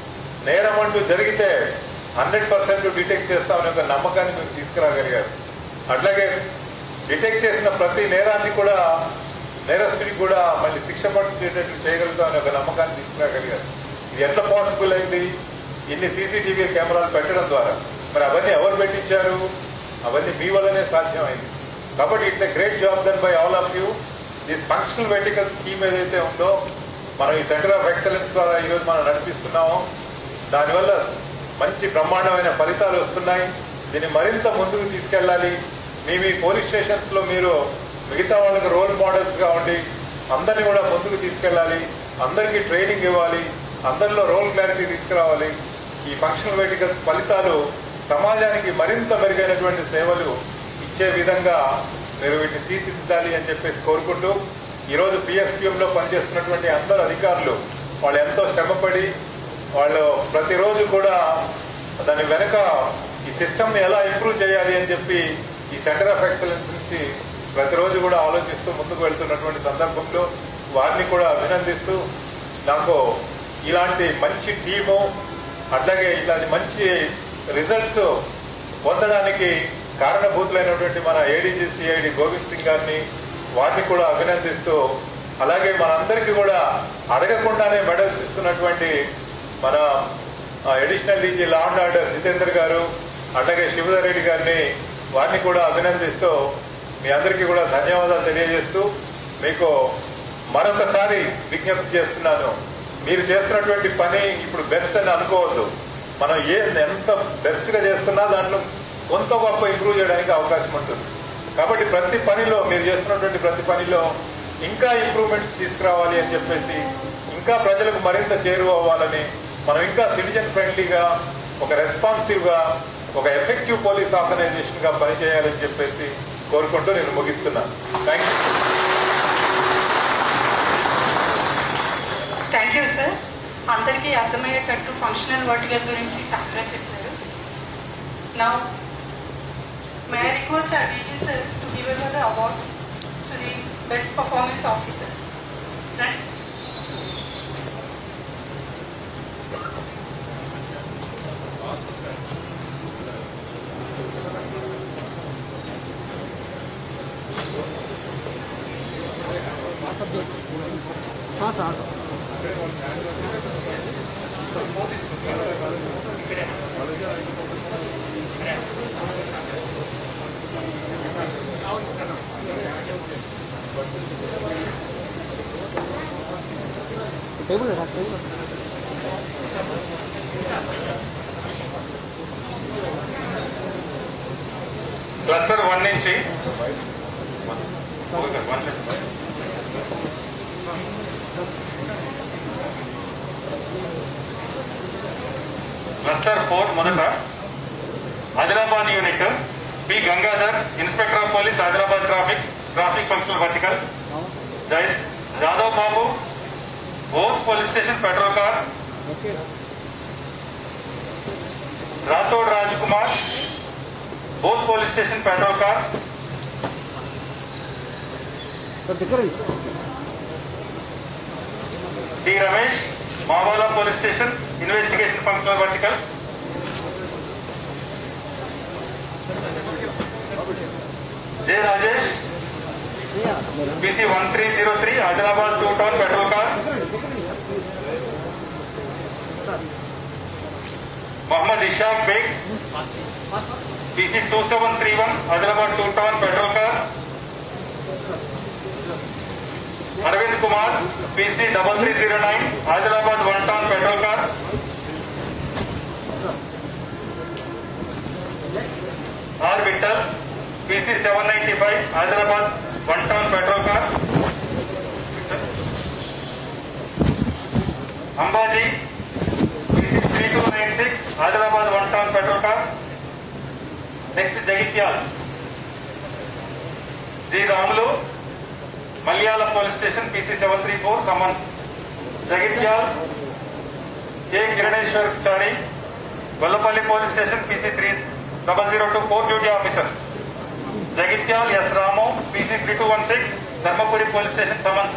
నేరం అంటూ జరిగితే హండ్రెడ్ పర్సెంట్ డిటెక్ట్ చేస్తామనే ఒక నమ్మకాన్ని మీరు తీసుకురాగలిగారు అట్లాగే డిటెక్ట్ చేసిన ప్రతి నేరాన్ని కూడా నేరస్తుడికి కూడా మళ్ళీ శిక్ష పట్టించేటట్లు చేయగలుగుతామనే ఒక నమ్మకాన్ని తీసుకురాగలిగారు ఇది ఎట్లా పాసిబుల్ అయింది ఇన్ని సీసీటీవీ కెమెరాలు పెట్టడం ద్వారా మరి అవన్నీ ఎవరు పెట్టించారు అవన్నీ మీ వల్లనే సాధ్యమైంది కాబట్టి it's a great job done by all of you this functional vertical scheme ఏదైతే ఉందో మనం ఈ సెంటర్ ఆఫ్ ఎక్సలెన్స్ ద్వారా ఈరోజు మనం నడిపిస్తున్నామో దానివల్ల మంచి బ్రహ్మాండమైన ఫలితాలు వస్తున్నాయి దీన్ని మరింత ముందుకు తీసుకెళ్ళాలి మీ మీ పోలీస్ స్టేషన్స్ లో మీరు మిగతా వాళ్ళకి రోల్ మోడల్స్ గా ఉండి అందరినీ కూడా ముందుకు తీసుకెళ్ళాలి అందరికీ ట్రైనింగ్ ఇవ్వాలి అందరిలో రోల్ క్లారిటీ తీసుకురావాలి ఈ ఫంక్షనల్ వెటికల్స్ ఫలితాలు సమాజానికి మరింత మెరుగైనటువంటి సేవలు ఇచ్చే విధంగా మీరు వీటిని తీర్చిదిద్దాలి అని చెప్పేసి కోరుకుంటూ ఈరోజు పిఎస్పిఎం లో పనిచేస్తున్నటువంటి అందరు అధికారులు వాళ్ళు ఎంతో శ్రమపడి వాళ్ళు ప్రతిరోజు కూడా దాని వెనుక ఈ సిస్టమ్ ని ఎలా ఇంప్రూవ్ చేయాలి అని చెప్పి ఈ సెంటర్ ఆఫ్ ఎక్సలెన్స్ నుంచి ప్రతిరోజు కూడా ఆలోచిస్తూ ముందుకు వెళ్తున్నటువంటి సందర్భంలో వారిని కూడా అభినందిస్తూ నాకు ఇలాంటి మంచి టీము అట్లాగే ఇలాంటి మంచి రిజల్ట్స్ పొందడానికి కారణభూతులైనటువంటి మన ఏడీజీ సిఐడి గోవింద్ సింగ్ గారిని వారిని కూడా అభినందిస్తూ అలాగే మనందరికీ కూడా అడగకుండానే మెడల్స్ ఇస్తున్నటువంటి మన additional DG law and order Jitender garu అట్లాగే శివధర్ రెడ్డి గారిని వారిని కూడా అభినందిస్తూ మీ అందరికీ కూడా ధన్యవాదాలు తెలియజేస్తూ మీకు మరొకసారి విజ్ఞప్తి చేస్తున్నాను మీరు చేస్తున్నటువంటి పని ఇప్పుడు బెస్ట్ అని అనుకోవద్దు మనం ఏ ఎంత బెస్ట్ గా చేస్తున్నా దాంట్లో కొంత గొప్ప ఇంప్రూవ్ చేయడానికి అవకాశం ఉంటుంది కాబట్టి ప్రతి పనిలో మీరు చేస్తున్నటువంటి ప్రతి పనిలో ఇంకా ఇంప్రూవ్మెంట్స్ తీసుకురావాలి అని చెప్పేసి ఇంకా ప్రజలకు మరింత చేరువ అవ్వాలని మనం ఇంకా సిటిజన్ ఫ్రెండ్లీగా ఒక రెస్పాన్సివ్ గా ఒక ఎఫెక్టివ్ పోలీస్ ఆర్గనైజేషన్ గా పనిచేయాలని చెప్పేసి కోరుకుంటూ నేను ముగిస్తున్నాను thank you thank you sir అందరికీ అర్థమయ్యేటట్టు ఫంక్షనల్ వర్టికల్ గురించి చక్కగా చెప్పారు నా May I request our DG sir to give away the awards to the best performance officers. Right? हाँ सर टेबल है टेबल క్లస్టర్ వన్ నుంచి okay, one second. Cluster four మొదట Adilabad unit P Gangadhar inspector of police Adilabad traffic traffic functional vertical Jai Jadhav Babu Boath police station petrol car okay Rathod Raj Kumar Boath police station petrol car तो दिख रही T Ramesh Mavala police station investigation functional vertical J Rajesh PC one three zero three Adilabad two town patrol car Mohammed Ishaq Baig PC two seven three one Adilabad two town patrol car Aravind Kumar PC double three zero nine Adilabad one town patrol car R Vittal PC seven ninety five Adilabad one town patrol car Ambaji PC three two nine six Adilabad one town patrol car next Jagtial G Ramulu Mallial police station PC seven three four Khammam Jagtial K Kiraneshwar Chari Gollapalli police station PC three double zero two four duty officer Jagtial S Ramu PC three two one six Dharmapuri police station Khammam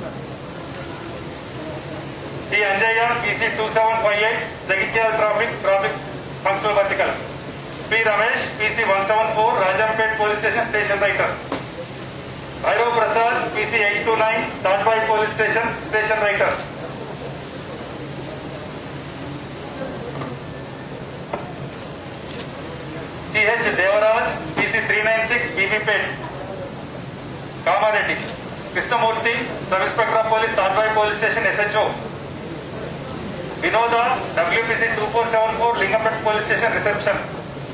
T Anjaiah PC two seven five eight Jagtial traffic traffic functional vertical P Ramesh PC one seven four Rajampet police station station writer Bhairav Prasad PC eight two nine Tajbai police station station writer CH Devaraj PC three nine six Bibipet Kamareddy Krishnamurthy sub inspector of police Tajbai police station SHO Vinoda WPC two four seven four Lingampet police station reception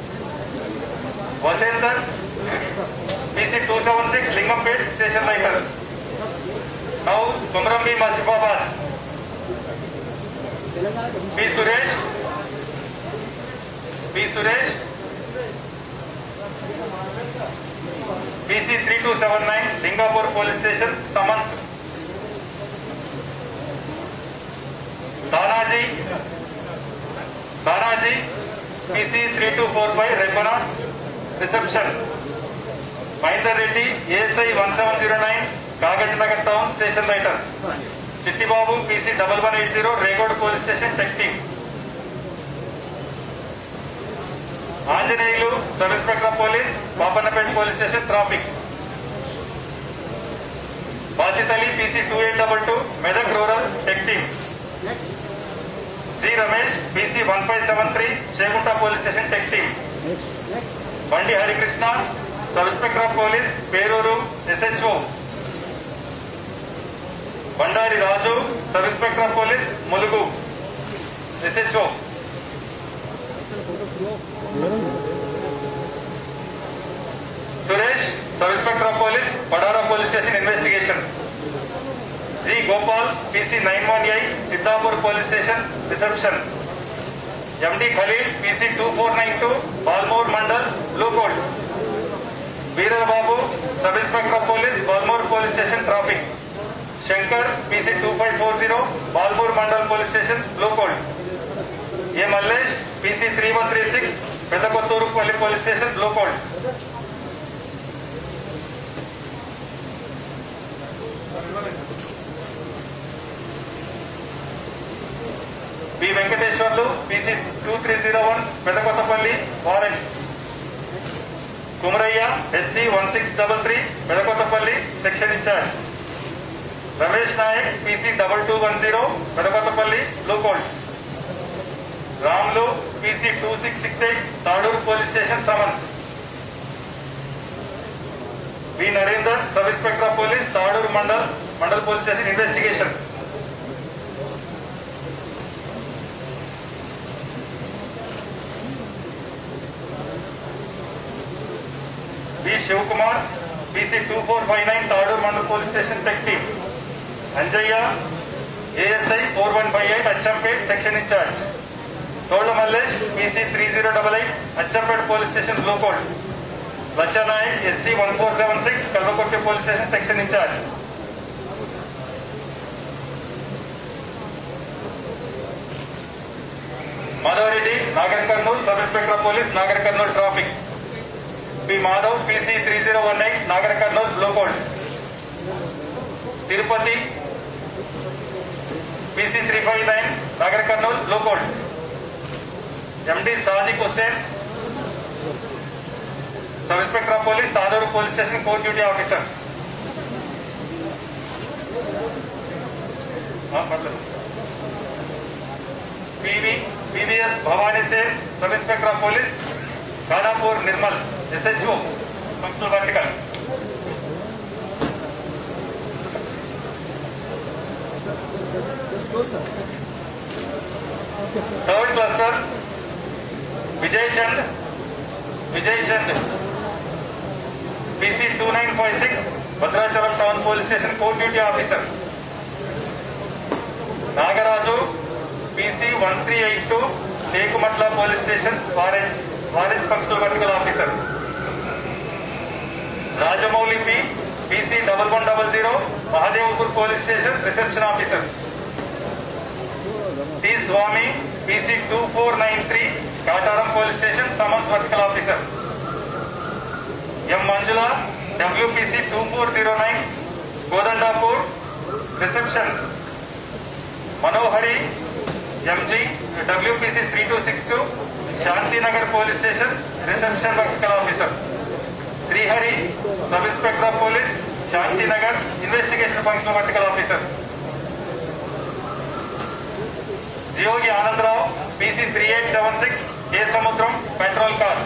వసేందర్ PC two seven six Lingampet station writer now కుమరంబి మసిఫాబాద్ P Suresh P Suresh PC three two seven nine Singapur police station summons Tanaji Tanaji PC three two four five రెపనా reception Mahender Reddy ASI one seven zero nine Kagaz Nagar town station writer Chittibabu PC double one eight zero Regode police station detecting Anjaneyulu sub inspector of police Papannapet police station traffic Basit Ali PC two eight double two Medak rural detecting G Ramesh PC one five seven three Chegunta police station detecting next next Bandi Harikrishna sub inspector of police Peruru SHO Bandari Raju sub inspector of police Mulugu SHO Suresh sub inspector of police Padara police station investigation G Gopal PC nine one eight Siddhapur police station reception MD Khaleel PC two four nine two Balmoor mandal లూకోట్ Veerababu sub inspector of police Balmoor police station traffic Shankar PC two five four zero Balmoor mandal police station లూకోట్ A Mallesh PC three one three six Pedda Kothurpalli police station blue colt B Venkateshwarlu PC two three zero one Pedakothapalli warrant Kumaraiah SC one six double three Pedakothapalli section incharge Ramesh Naik PC double two one zero Pedakothapalli blue colt Ramulu PC two six six eight Thaduru police station summon B Narender sub inspector of police Thaduru mandal mandal police station investigation B Shivakumar BC two four five nine Thaduru mandal police station tech team Anjaiah ASI four one five eight Achampet section incharge Tolla Mallesh BC three zero double eight Achampet police station blue code Lachanaik SC one four seven six Kalwakurthy police station section incharge Madhavareddy Nagar Kurnool sub inspector of police Nagar Kurnool traffic P Madhav PC three zero one eight Nagar Kurnool blue code Tirupati PC three five nine Nagar Kurnool blue code MD Sadiq Hussain sub inspector of police Thaduru police station court duty officer ఆ, పర్లేదు PV PVS Bhavani Sen sub inspector of police Khanapur Nirmal SHO functional vertical third cluster Vijay Chand Vijay Chand PC two nine five six Bhadrachalam town police station court duty officer Nagaraju PC one three eight two Tekumatla police station forest forest functional vertical officer Rajamouli P PC double one double zero Mahadevpur police station reception officer T Swamy PC two four nine three Kataram police station summons vertical officer M Manjula WPC two four zero nine Kodandapur reception Manohari MG WPC three two six two Shantinagar police station reception vertical officer Srihari sub inspector of police Shantinagar investigation function vertical officer జియోగి Anandarao PC three eight seven six ఏ సముద్రం పెట్రోల్ కార్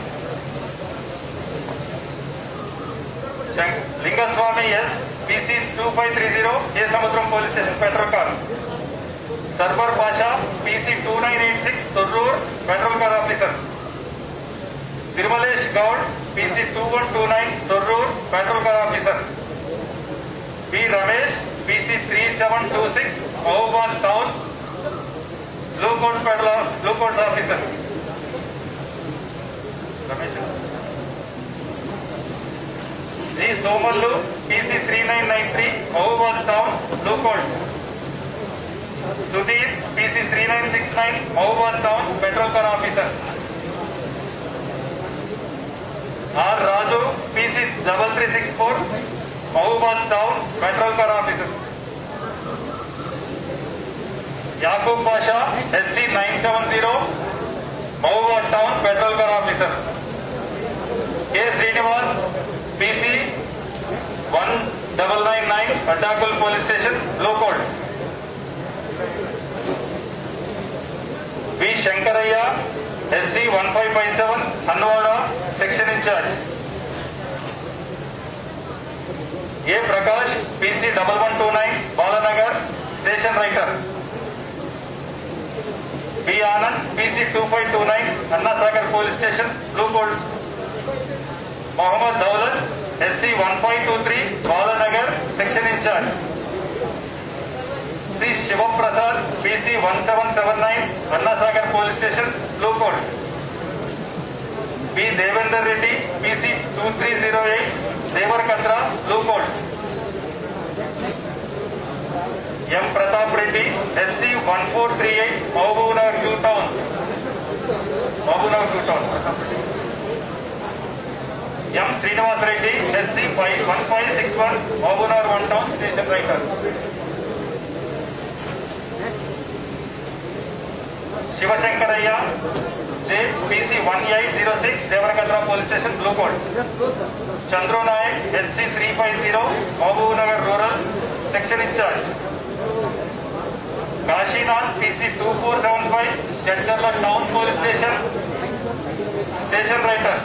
శం- Lingaswamy S PC two five three zero A Samudram police station petrol car సర్బర్ Pasha PC two nine eight six Thorrur patrol car officer Tirumalesh Goud PC two one two nine Thorrur patrol car officer B Ramesh PC three seven two six Mahabubabad town blue colt patrol blue colt officer Ramesh G Somallu PC three nine nine three Mahabubabad town blue colt Sudheer PC three nine six nine Mahabubabad town patrol car officer R Raju PC double three six four Mahabubabad town patrol car officer Yakub Basha SC nine seven zero Mahabubabad town patrol car officer K Srinivas PC one double nine nine Addakal police station లో code V Shankaraiah SC one five five seven Hanwada section incharge A Prakash PC double one two nine Balanagar station writer B Anand PC two five two nine Annasagar police station blue colt Mohammed Daulat SC one five two three Balanagar section incharge Shri Shivaprasad PC one seven seven nine Annasagar police station blue code P Devender Reddy PC two three zero eight Devarakadra blue code M Pratap Reddy SC one four three eight Mahabub Nagar new town Mahabubnagar two town M Srinivas Reddy SC five one five six one Mahabubnagar one town station writer Shivashankaraiah J PC one eight zero six Devarakadra police station blue code Chandru Naik SC three five zero Mahabub Nagar rural section incharge Kashinath PC two four seven five Charcharla town police station station writer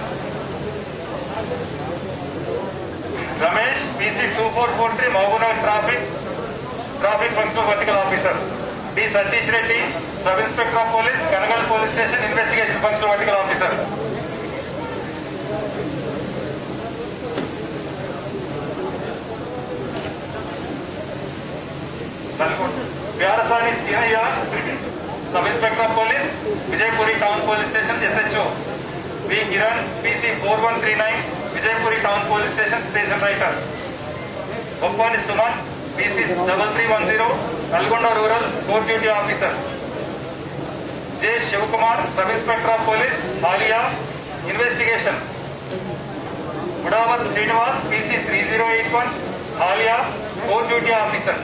Ramesh PC two four four three Mahabub Nagar traffic traffic functional vertical officer D Satish Reddy sub inspector of police Kanagal police station investigation functional vertical officer Vyarasani Seenaiah sub inspector of police Vijayapuri town police station SHO we Kiran PC four one three nine Vijayapuri town police station station writer Boppani Suman PC double three one zero Nalgonda rural court duty officer J Shivakumar sub inspector of police Aliya investigation Mudavath Srinivas PC three zero eight one Aliya court duty officer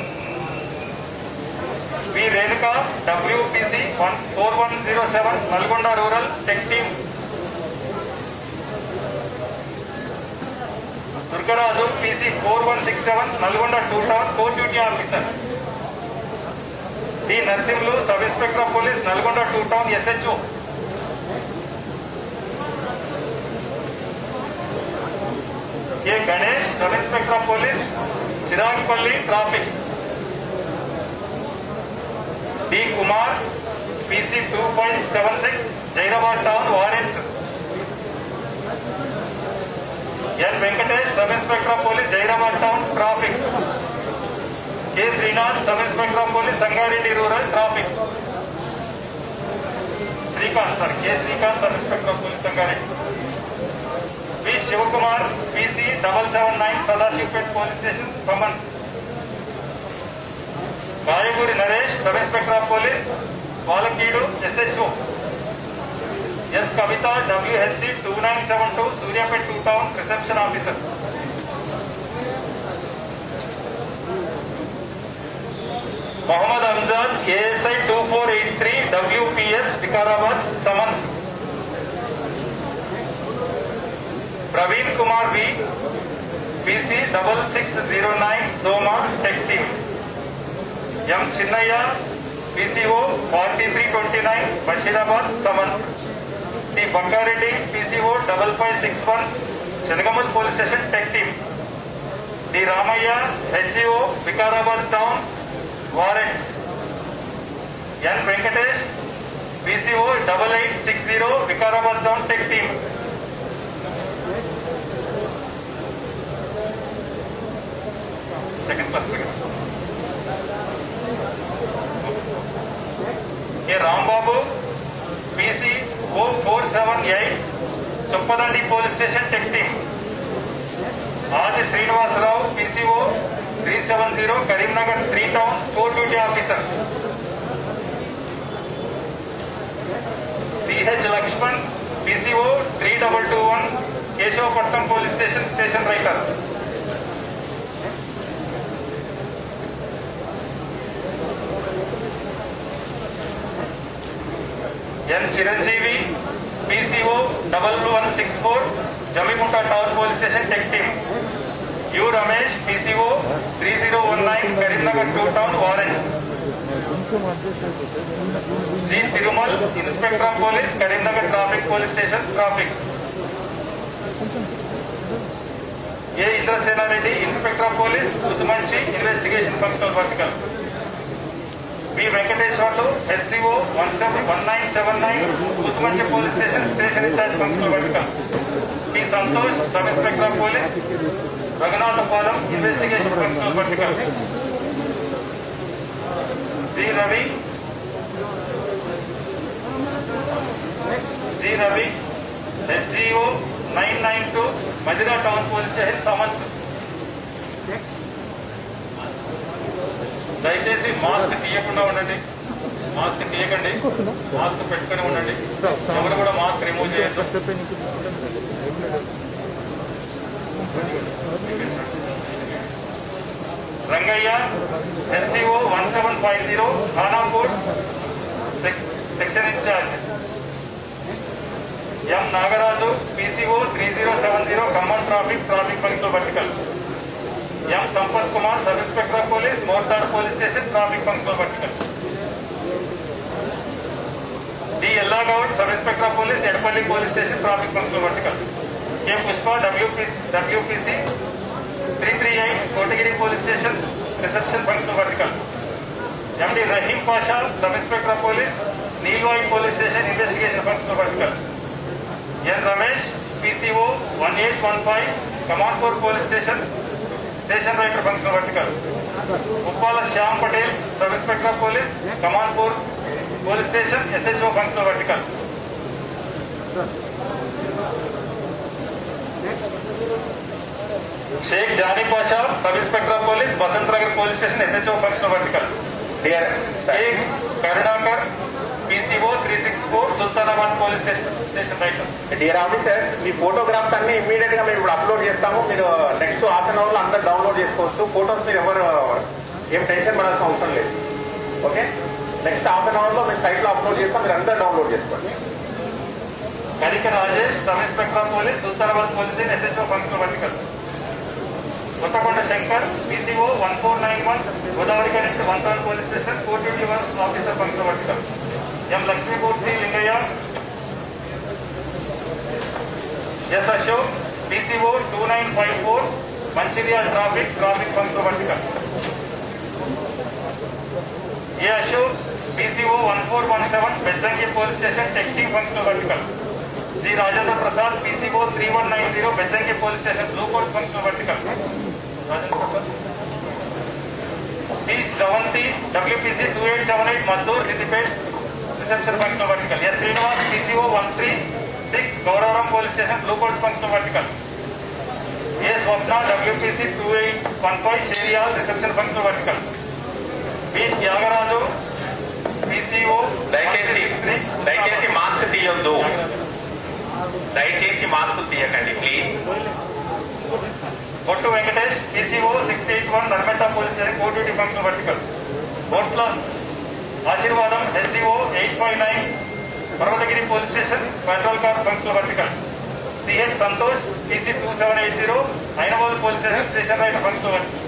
V Renuka WPC one four one zero seven Nalgonda rural tech team Durgaraju PC four one six seven Nalgonda two town court duty officer D Narasimhulu sub inspector of police Nalgonda two town SHO K Ganesh sub inspector of police Chiragpalli traffic D Kumar PC two five seven six Zaheerabad town warrants N Venkatesh sub inspector of police Zaheerabad town traffic K Srinath sub inspector of police Sangareddy rural traffic Srikanth sir K Srikanth sub inspector of police Sangareddy V Shivakumar PC double seven nine Sadashivpet police station Khammam Rayaguri Naresh sub inspector of police వాలకీడు SHO S Kavitha WHC two nine seven two Suryapet two town reception officer Mohammed Amjad ASI two four eight three WPS Vikarabad summon Praveen Kumar V PC double six zero nine Soma tech team M Chinnaiah PCO forty three twenty nine Basheerabad summon T Bangareddy PCO double five six one Shanagamal police station tech team D Ramaiah HCO Vikarabad town warrant N Venkatesh PCO double eight six zero Vikarabad town tech team second first A Rambabu PC O four seven eight Choppadandi police station tech team Adi Srinivasarao PCO three seven zero Karimnagar three town store duty officer CH Laxman PCO three double two one Keshavapatnam police station station writer N Chiranjeevi PCO double one six four Jammikunta town police station tech team U Ramesh PCO three zero one nine Karimnagar two town warrant G Tirumal inspector of police Karimnagar traffic police station traffic A Indrasenareddy inspector of police Usumanchi investigation functional vertical B Venkateshwarlu SCO one seven one nine seven nine Usumanchi police station station incharge functional vertical P Santosh sub inspector of police Raghunathapalem investigation functional vertical G Ravi G Ravi SGO nine nine two Madhira town police station summon దయచేసి మాస్క్ తీయకుండా ఉండండి మాస్క్ తీయకండి మాస్క్ పెట్టుకొని ఉండండి ఎవరు కూడా మాస్క్ రిమూవ్ చేయొద్దు Rangaiah SCO one seven five zero Khanapur section incharge M Nagaraju PCO three zero seven zero Khammam traffic traffic punctual vertical M Sampath Kumar sub inspector of police Mortad police station traffic punctual vertical D Ellagoud sub inspector of police Edapalli police station traffic punctual vertical K Pushpa WP WPC three three eight Kotagiri police station reception punctual vertical MD Rahim Pasha sub inspector of police Neelwai police station investigation punctual vertical N Ramesh PCO one eight one five Kamanpur police station station writer function vertical Uppala Shyam Patel sub inspector of police Kamanpur police station SHO function vertical Shaik Johnny Pasha sub inspector of police Basanth Nagar police station SHO function vertical dear Shaik Karunakar PCO three six four Sultanabad police station station writer dear officer మీ ఫోటోగ్రాఫ్స్ అన్ని ఇమీడియట్ గా మేము ఇప్పుడు అప్లోడ్ చేస్తాము మీరు నెక్స్ట్ హాఫ్ అన్ అవర్ లో అందరు డౌన్లోడ్ చేసుకోవచ్చు ఫోటోస్ మీరు ఎవరు ఏం టెన్షన్ పడాల్సిన అవసరం లేదు okay next half an hour లో మేము సైట్ లో అప్లోడ్ చేస్తాం మీరు అందరు డౌన్లోడ్ చేసుకోండి కనిక Rajesh sub inspector of police Sultanabad police station SHO function vertical Kothakonda Shankar PCO one four nine one Godavari connect one seven police station four twenty one officer function vertical M Lakshmimurthy Lingaiah S Ashok PCO two nine five four Mancherial traffic traffic function vertical A Ashok PCO one four one seven Bejjanki police station technical function vertical G Rajendra Prasad PCO three one nine zero Bejjanki police station blue coat function vertical Rajendra Prasad T seventy WPC two eight seven eight Maddur Siddipet reception function vertical S Srinivas PCO one three six Gouravaram police station blue coat function vertical A Swapna WPC two eight one five Cheriyal reception function vertical B Thyagaraju PCO దయచేసి దయచేసి మాస్క్ తీయొద్దు దయచేసి మాస్క్ తీయకండి please Bottu Venkatesh PCO six eight one Narmetta police station కోటి ఫంక్షన్ వర్టికల్ బొట్ల ఆశీర్వాదం SCO eight five nine Parvathagiri police station petrol car function vertical CH Santosh PC two seven eight zero Inavolu police station station write function vertical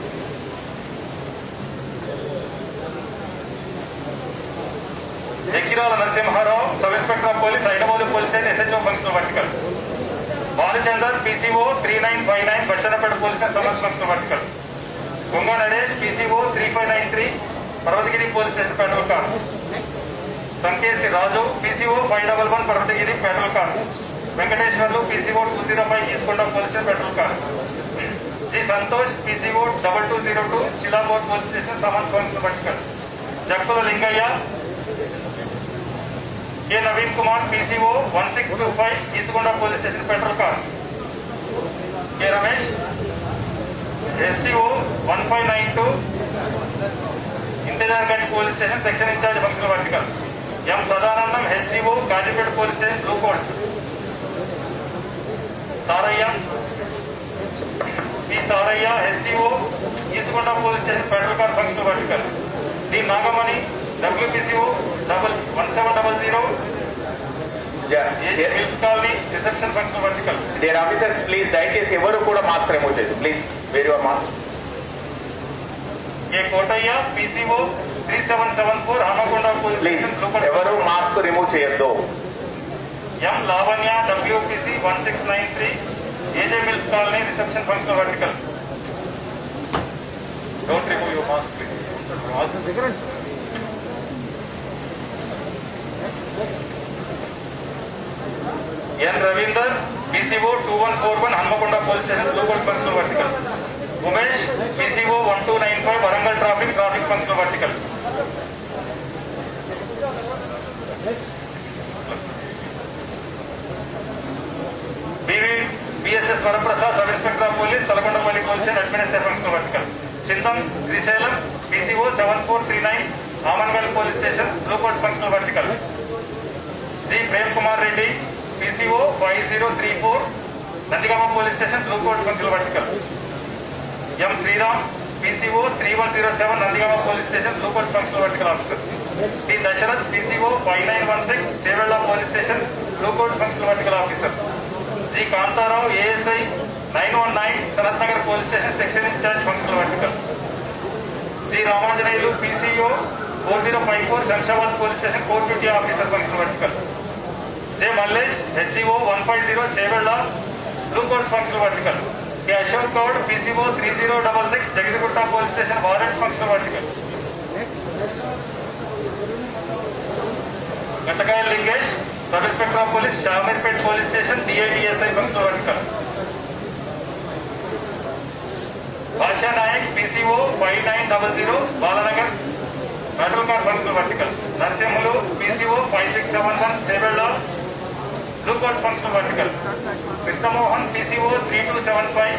Jaggirala Narasimharao sub inspector of police ఐనమోదు police station SHO function vertical Balachander PCO three nine five nine Bachannapet police station function vertical Gonga Naresh PCO three five nine three Parvathagiri police station petrol car Sankesi Raju PCO five double one Parvathagiri patrol car Venkateswarlu PCO two zero five Esukonda police station petrol car G Santosh PCO double two zero two శిలాబోర్ police station summons function vertical Jakkula Lingaiah K Naveen Kumar PCO one six two five Esukonda police station petrol car K Ramesh SCO one five nine two Intezar Gunj police station section incharge function vertical M Sadanandam HCO Kazipet police station blue coat Saraiah P Saraiah SCO Esukonda police station petrol car function vertical D Nagamani WPCO double one seven double zero hills colony reception function vertical dear officers please దయచేసి ఎవరు కూడా మాస్క్ రిమూవ్ చేయదు ప్లీజ్ వేరే mask A Kotaiah PCO three seven seven four Hanumakonda police please station లోపల ఎవరు మాస్క్ రిమూవ్ చేయొద్దు M Lavanya WPC one six nine three AJ mills colony reception function vertical don't remove your mask please N Ravinder PCO two one four one Hanamkonda police station local function vertical Umesh PCO one two nine five Warangal traffic traffic function vertical BV BSS Varaprasad sub inspector of police Talakondapalli police station administration function vertical Chintham Srisailam PCO seven four three nine Amangal police station blue coat functional vertical G Prem Kumar Reddy PCO five zero three four Nandigama police station blue coat functional vertical M Sriram PCO three one zero seven Nandigama police station blue coat functional vertical officer T Dasharath PCO five nine one six Chevella police station blue coat functional vertical officer G Kantharao ASI nine one nine Sanath Nagar police station section incharge functional vertical Shri Ramanjaneyulu PCO four zero five four Shamshabad police station court duty officer function vertical J Mallesh HCO one five zero Chevella blue coat function vertical K Ashok Goud PCO three zero double six Jagadgirigutta police station warrant function vertical గట్టకాయ Lingesh sub inspector of police Shamirpet police station DIDSI function vertical Basha Naik PCO five nine double zero Balanagar metal car function vertical Narasimhulu PCO five six seven one Chevella blue coat function vertical Krishnamohan PCO three two seven five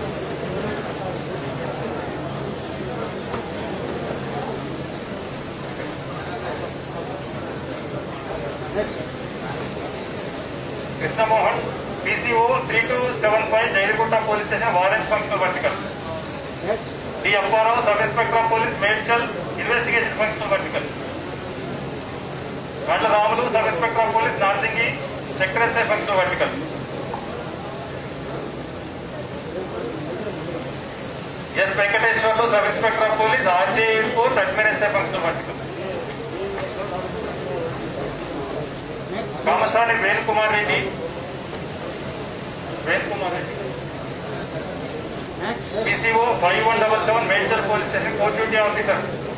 Krishnamohan PCO three two seven five జైలుగుట్ట police station warrant function vertical D Apparao sub inspector of police Medchal investigation function vertical Gandla Ramulu sub inspector of police Narsingi sector SI function vertical S Venkateswarlu sub inspector of police RJ fourth admin SI function vertical Kamasani Venukumar Reddy Venukumar Reddy PCO five one double seven Medchal police station court duty officer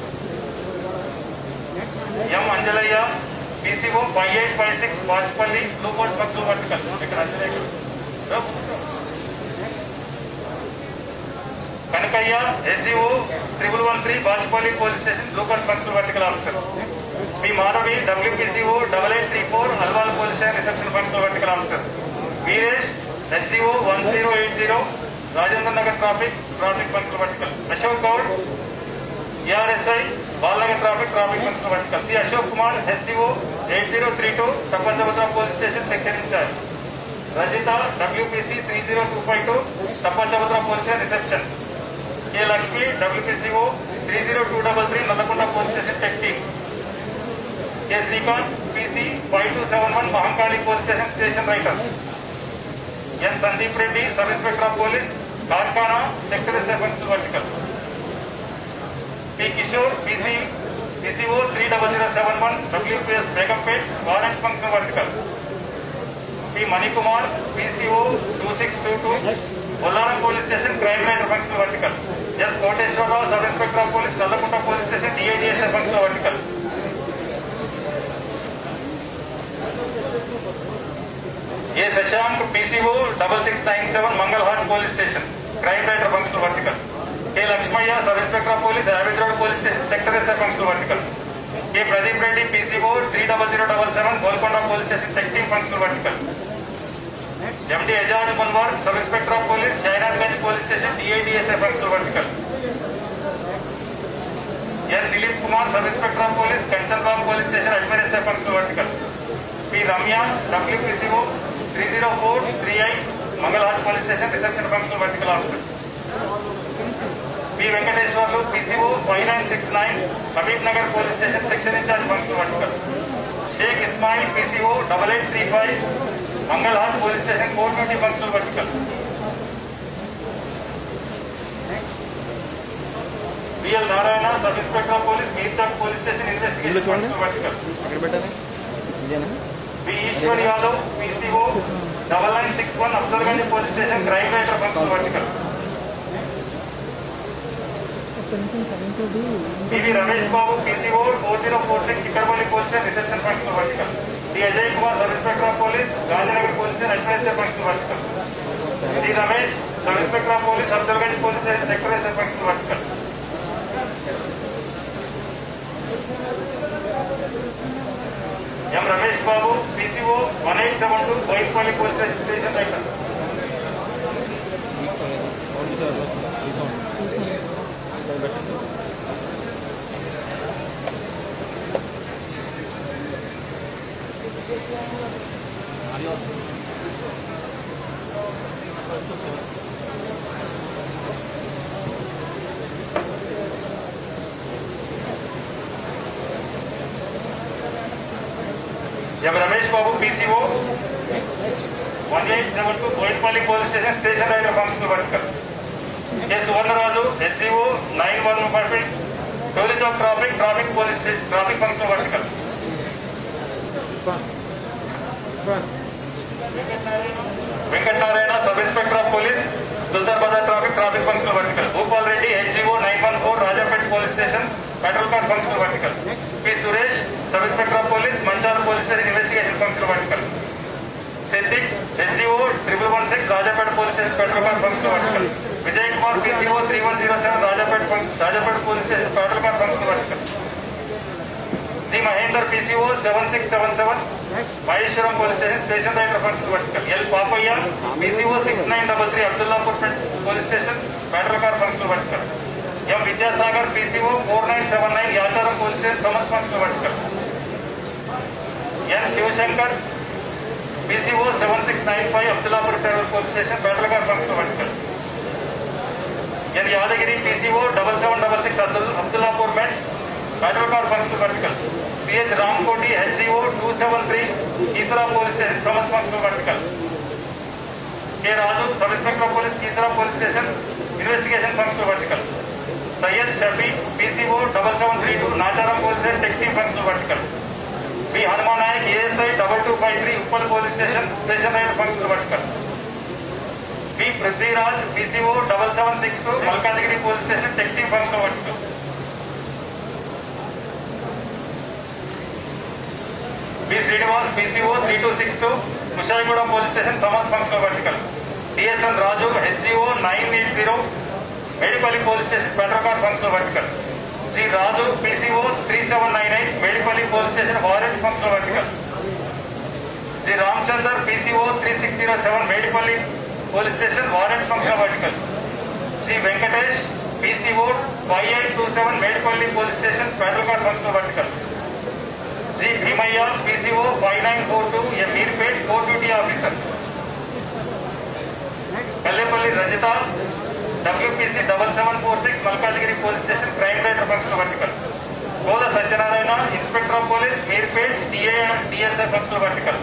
M Anjalaiah PCO five eight five six Vajpalli blue coat function vertical ఇక్కడ అంజలయ్య రా, కూర్చో. Kanakaiah SEO triple one three Bajpalli police station blue coat function vertical officer P Madhavi WPCO double eight three four Alwal police station reception function vertical officer Veeresh SCO one zero eight zero Rajendra Nagar traffic traffic function vertical Ashok Goud ARSI Balanagar traffic traffic function vertical C Ashok Kumar SCO eight zero three two Tappachabutra police station section incharge Rajitha WPC three zero two five two Tappachabutra police station reception K Lakshmi WPCO three zero two double three Nallakonda police station టెక్టింగ్ K Srikanth PC five two seven one Mahankali police station station writer N Sandeep Reddy sub inspector of police Karkhana sector function vertical P Kishore PC PCO three double zero seven one WPS Begumpet warrant function vertical P Manikumar PCO two six two two Bollaram police station crime writer function vertical S Koteswararao sub inspector of police Nallakunta police station DIDSS function vertical A Shashank PCO double six nine seven Mangalhat police station crime writer function vertical K Lakshmaiah sub inspector of police average road police station sector SI function vertical K Pradeep Reddy PCO three double zero double seven Golconda police station సెక్టింగ్ function vertical MD Ejaz Munwar sub inspector of police Jainathganj police station DIDSI function vertical N Dilip Kumar sub inspector of police Kanchanram police station administrative function vertical P Ramya WPCO three zero four three eight Mangalhat police station reception function vertical officer P Venkateswarlu PCO five nine six nine Habib Nagar police station section incharge function vertical Sheikh Ismail PCO double eight three five Mangalhat police station court duty function vertical BL Narayana sub inspector of police Mirchowk police station investigation function vertical అక్కడ పెట్టాలి ఇదేనా B Eshwar Yadav PCO double nine six one Afzalgunj police station crime writer function vertical PV Ramesh Babu PCO four zero four six Chikkadpally police station reception function vertical D Ajay Kumar sub inspector of police Gandhinagar police station administrative function vertical D Ramesh sub inspector of police Afzalgunj police station sector SI function vertical M Ramesh Babu PCO one eight seven two Boinpally police station writer M Ramesh Babu PCO one eight seven two Boinpally police station station writer function worker K Suvarnaraju SCO nine one five eight టోలీస్ of traffic traffic police station traffic function worker Venkatanarayana sub inspector of police Sultan Bazar traffic traffic function vertical Bhupal Reddy HGO nine one four Rajapeta police station petrol car function vertical P Suresh sub inspector of police Manchala police station investigation function vertical Siddiq HGO triple one six Rajapeta police station petrol car function vertical Vijay Kumar PCO three one zero seven Rajapeta function- Rajapeta police station petrol car function vertical Shri Mahender PCO seven six seven seven Maheshwaram police station station writer function vertical L Papaiah PCO six nine double three Abdullapur police station patrol car function vertical M Vidyasagar PCO four nine seven nine Yacharam police station summons function vertical N Shivashankar PCO seven six nine five Abdullapur police station patrol car function vertical N Yadagiri PCO double seven double six Abdul Abdullapur Met patrol car function vertical CH Ramkoti HGO two seven three Keesara police station summons function vertical K Raju sub inspector of police Keesara police station investigation function vertical Syed Shafi PCO double seven three two Nacharam police station technique function vertical B Hanuman Naik ASI double two five three Uppal police station station write function vertical B Prithviraj PCO double seven six two Malkajgiri police station technique function vertical B Srinivas PCO three two six two Mushaiguda police station summons function vertical DSN Raju HCO nine eight zero Medipalli police station petro car function vertical Shri Raju PCO three seven nine eight Medipalli police station warrant function vertical Shri Ramachandar PCO three six zero seven Medipalli police station warrant function vertical Shri Venkatesh PCO five eight two seven Medipalli police station petro car function vertical Shri Bheemaiah PCO five nine four two A Meerpet four duty officer Kallepalli Rajitha WPC double seven four six Malkajgiri police station crime writer function vertical Goda Satyanarayana inspector of police Meerpet DA DSI function vertical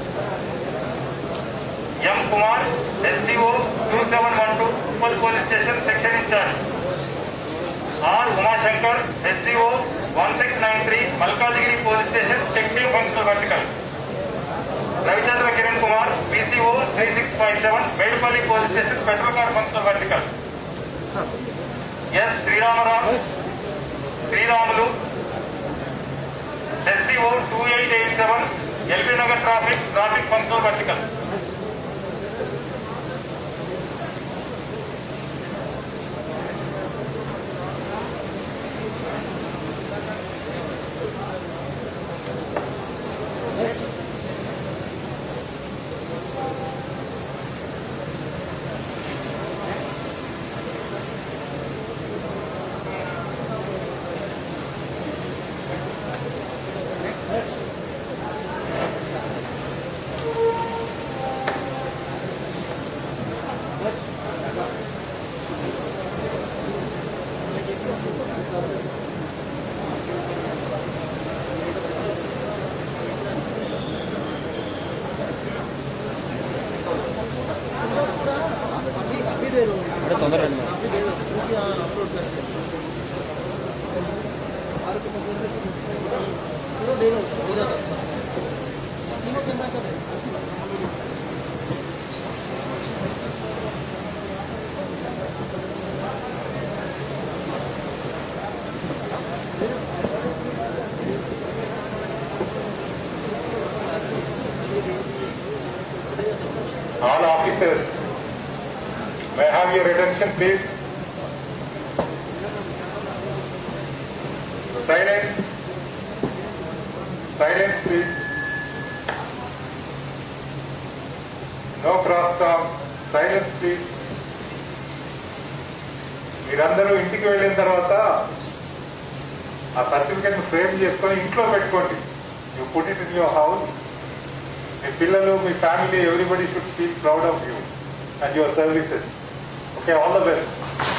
M Kumar SCO two seven one two Uppal police station section incharge R Umashankar SCO one six nine three Malkajgiri police station టెక్నివ్ functional vertical Ravichandra Kiran Kumar PCO three six five seven Medipalli police station petrol car functional vertical S Sriramarao Sriramulu SCO two eight eight seven LB Nagar traffic traffic functional vertical All officers, may I have your attention please? Silence. Silence please. No cross talk. Silence please. మీరందరూ ఇంటికి వెళ్ళిన తర్వాత ఆ సర్టిఫికెట్ ఫ్రేమ్ చేసుకొని ఇంట్లో పెట్టుకోండి you put it in your house మీ పిల్లలు మీ family everybody should feel proud of you and your services okay all the best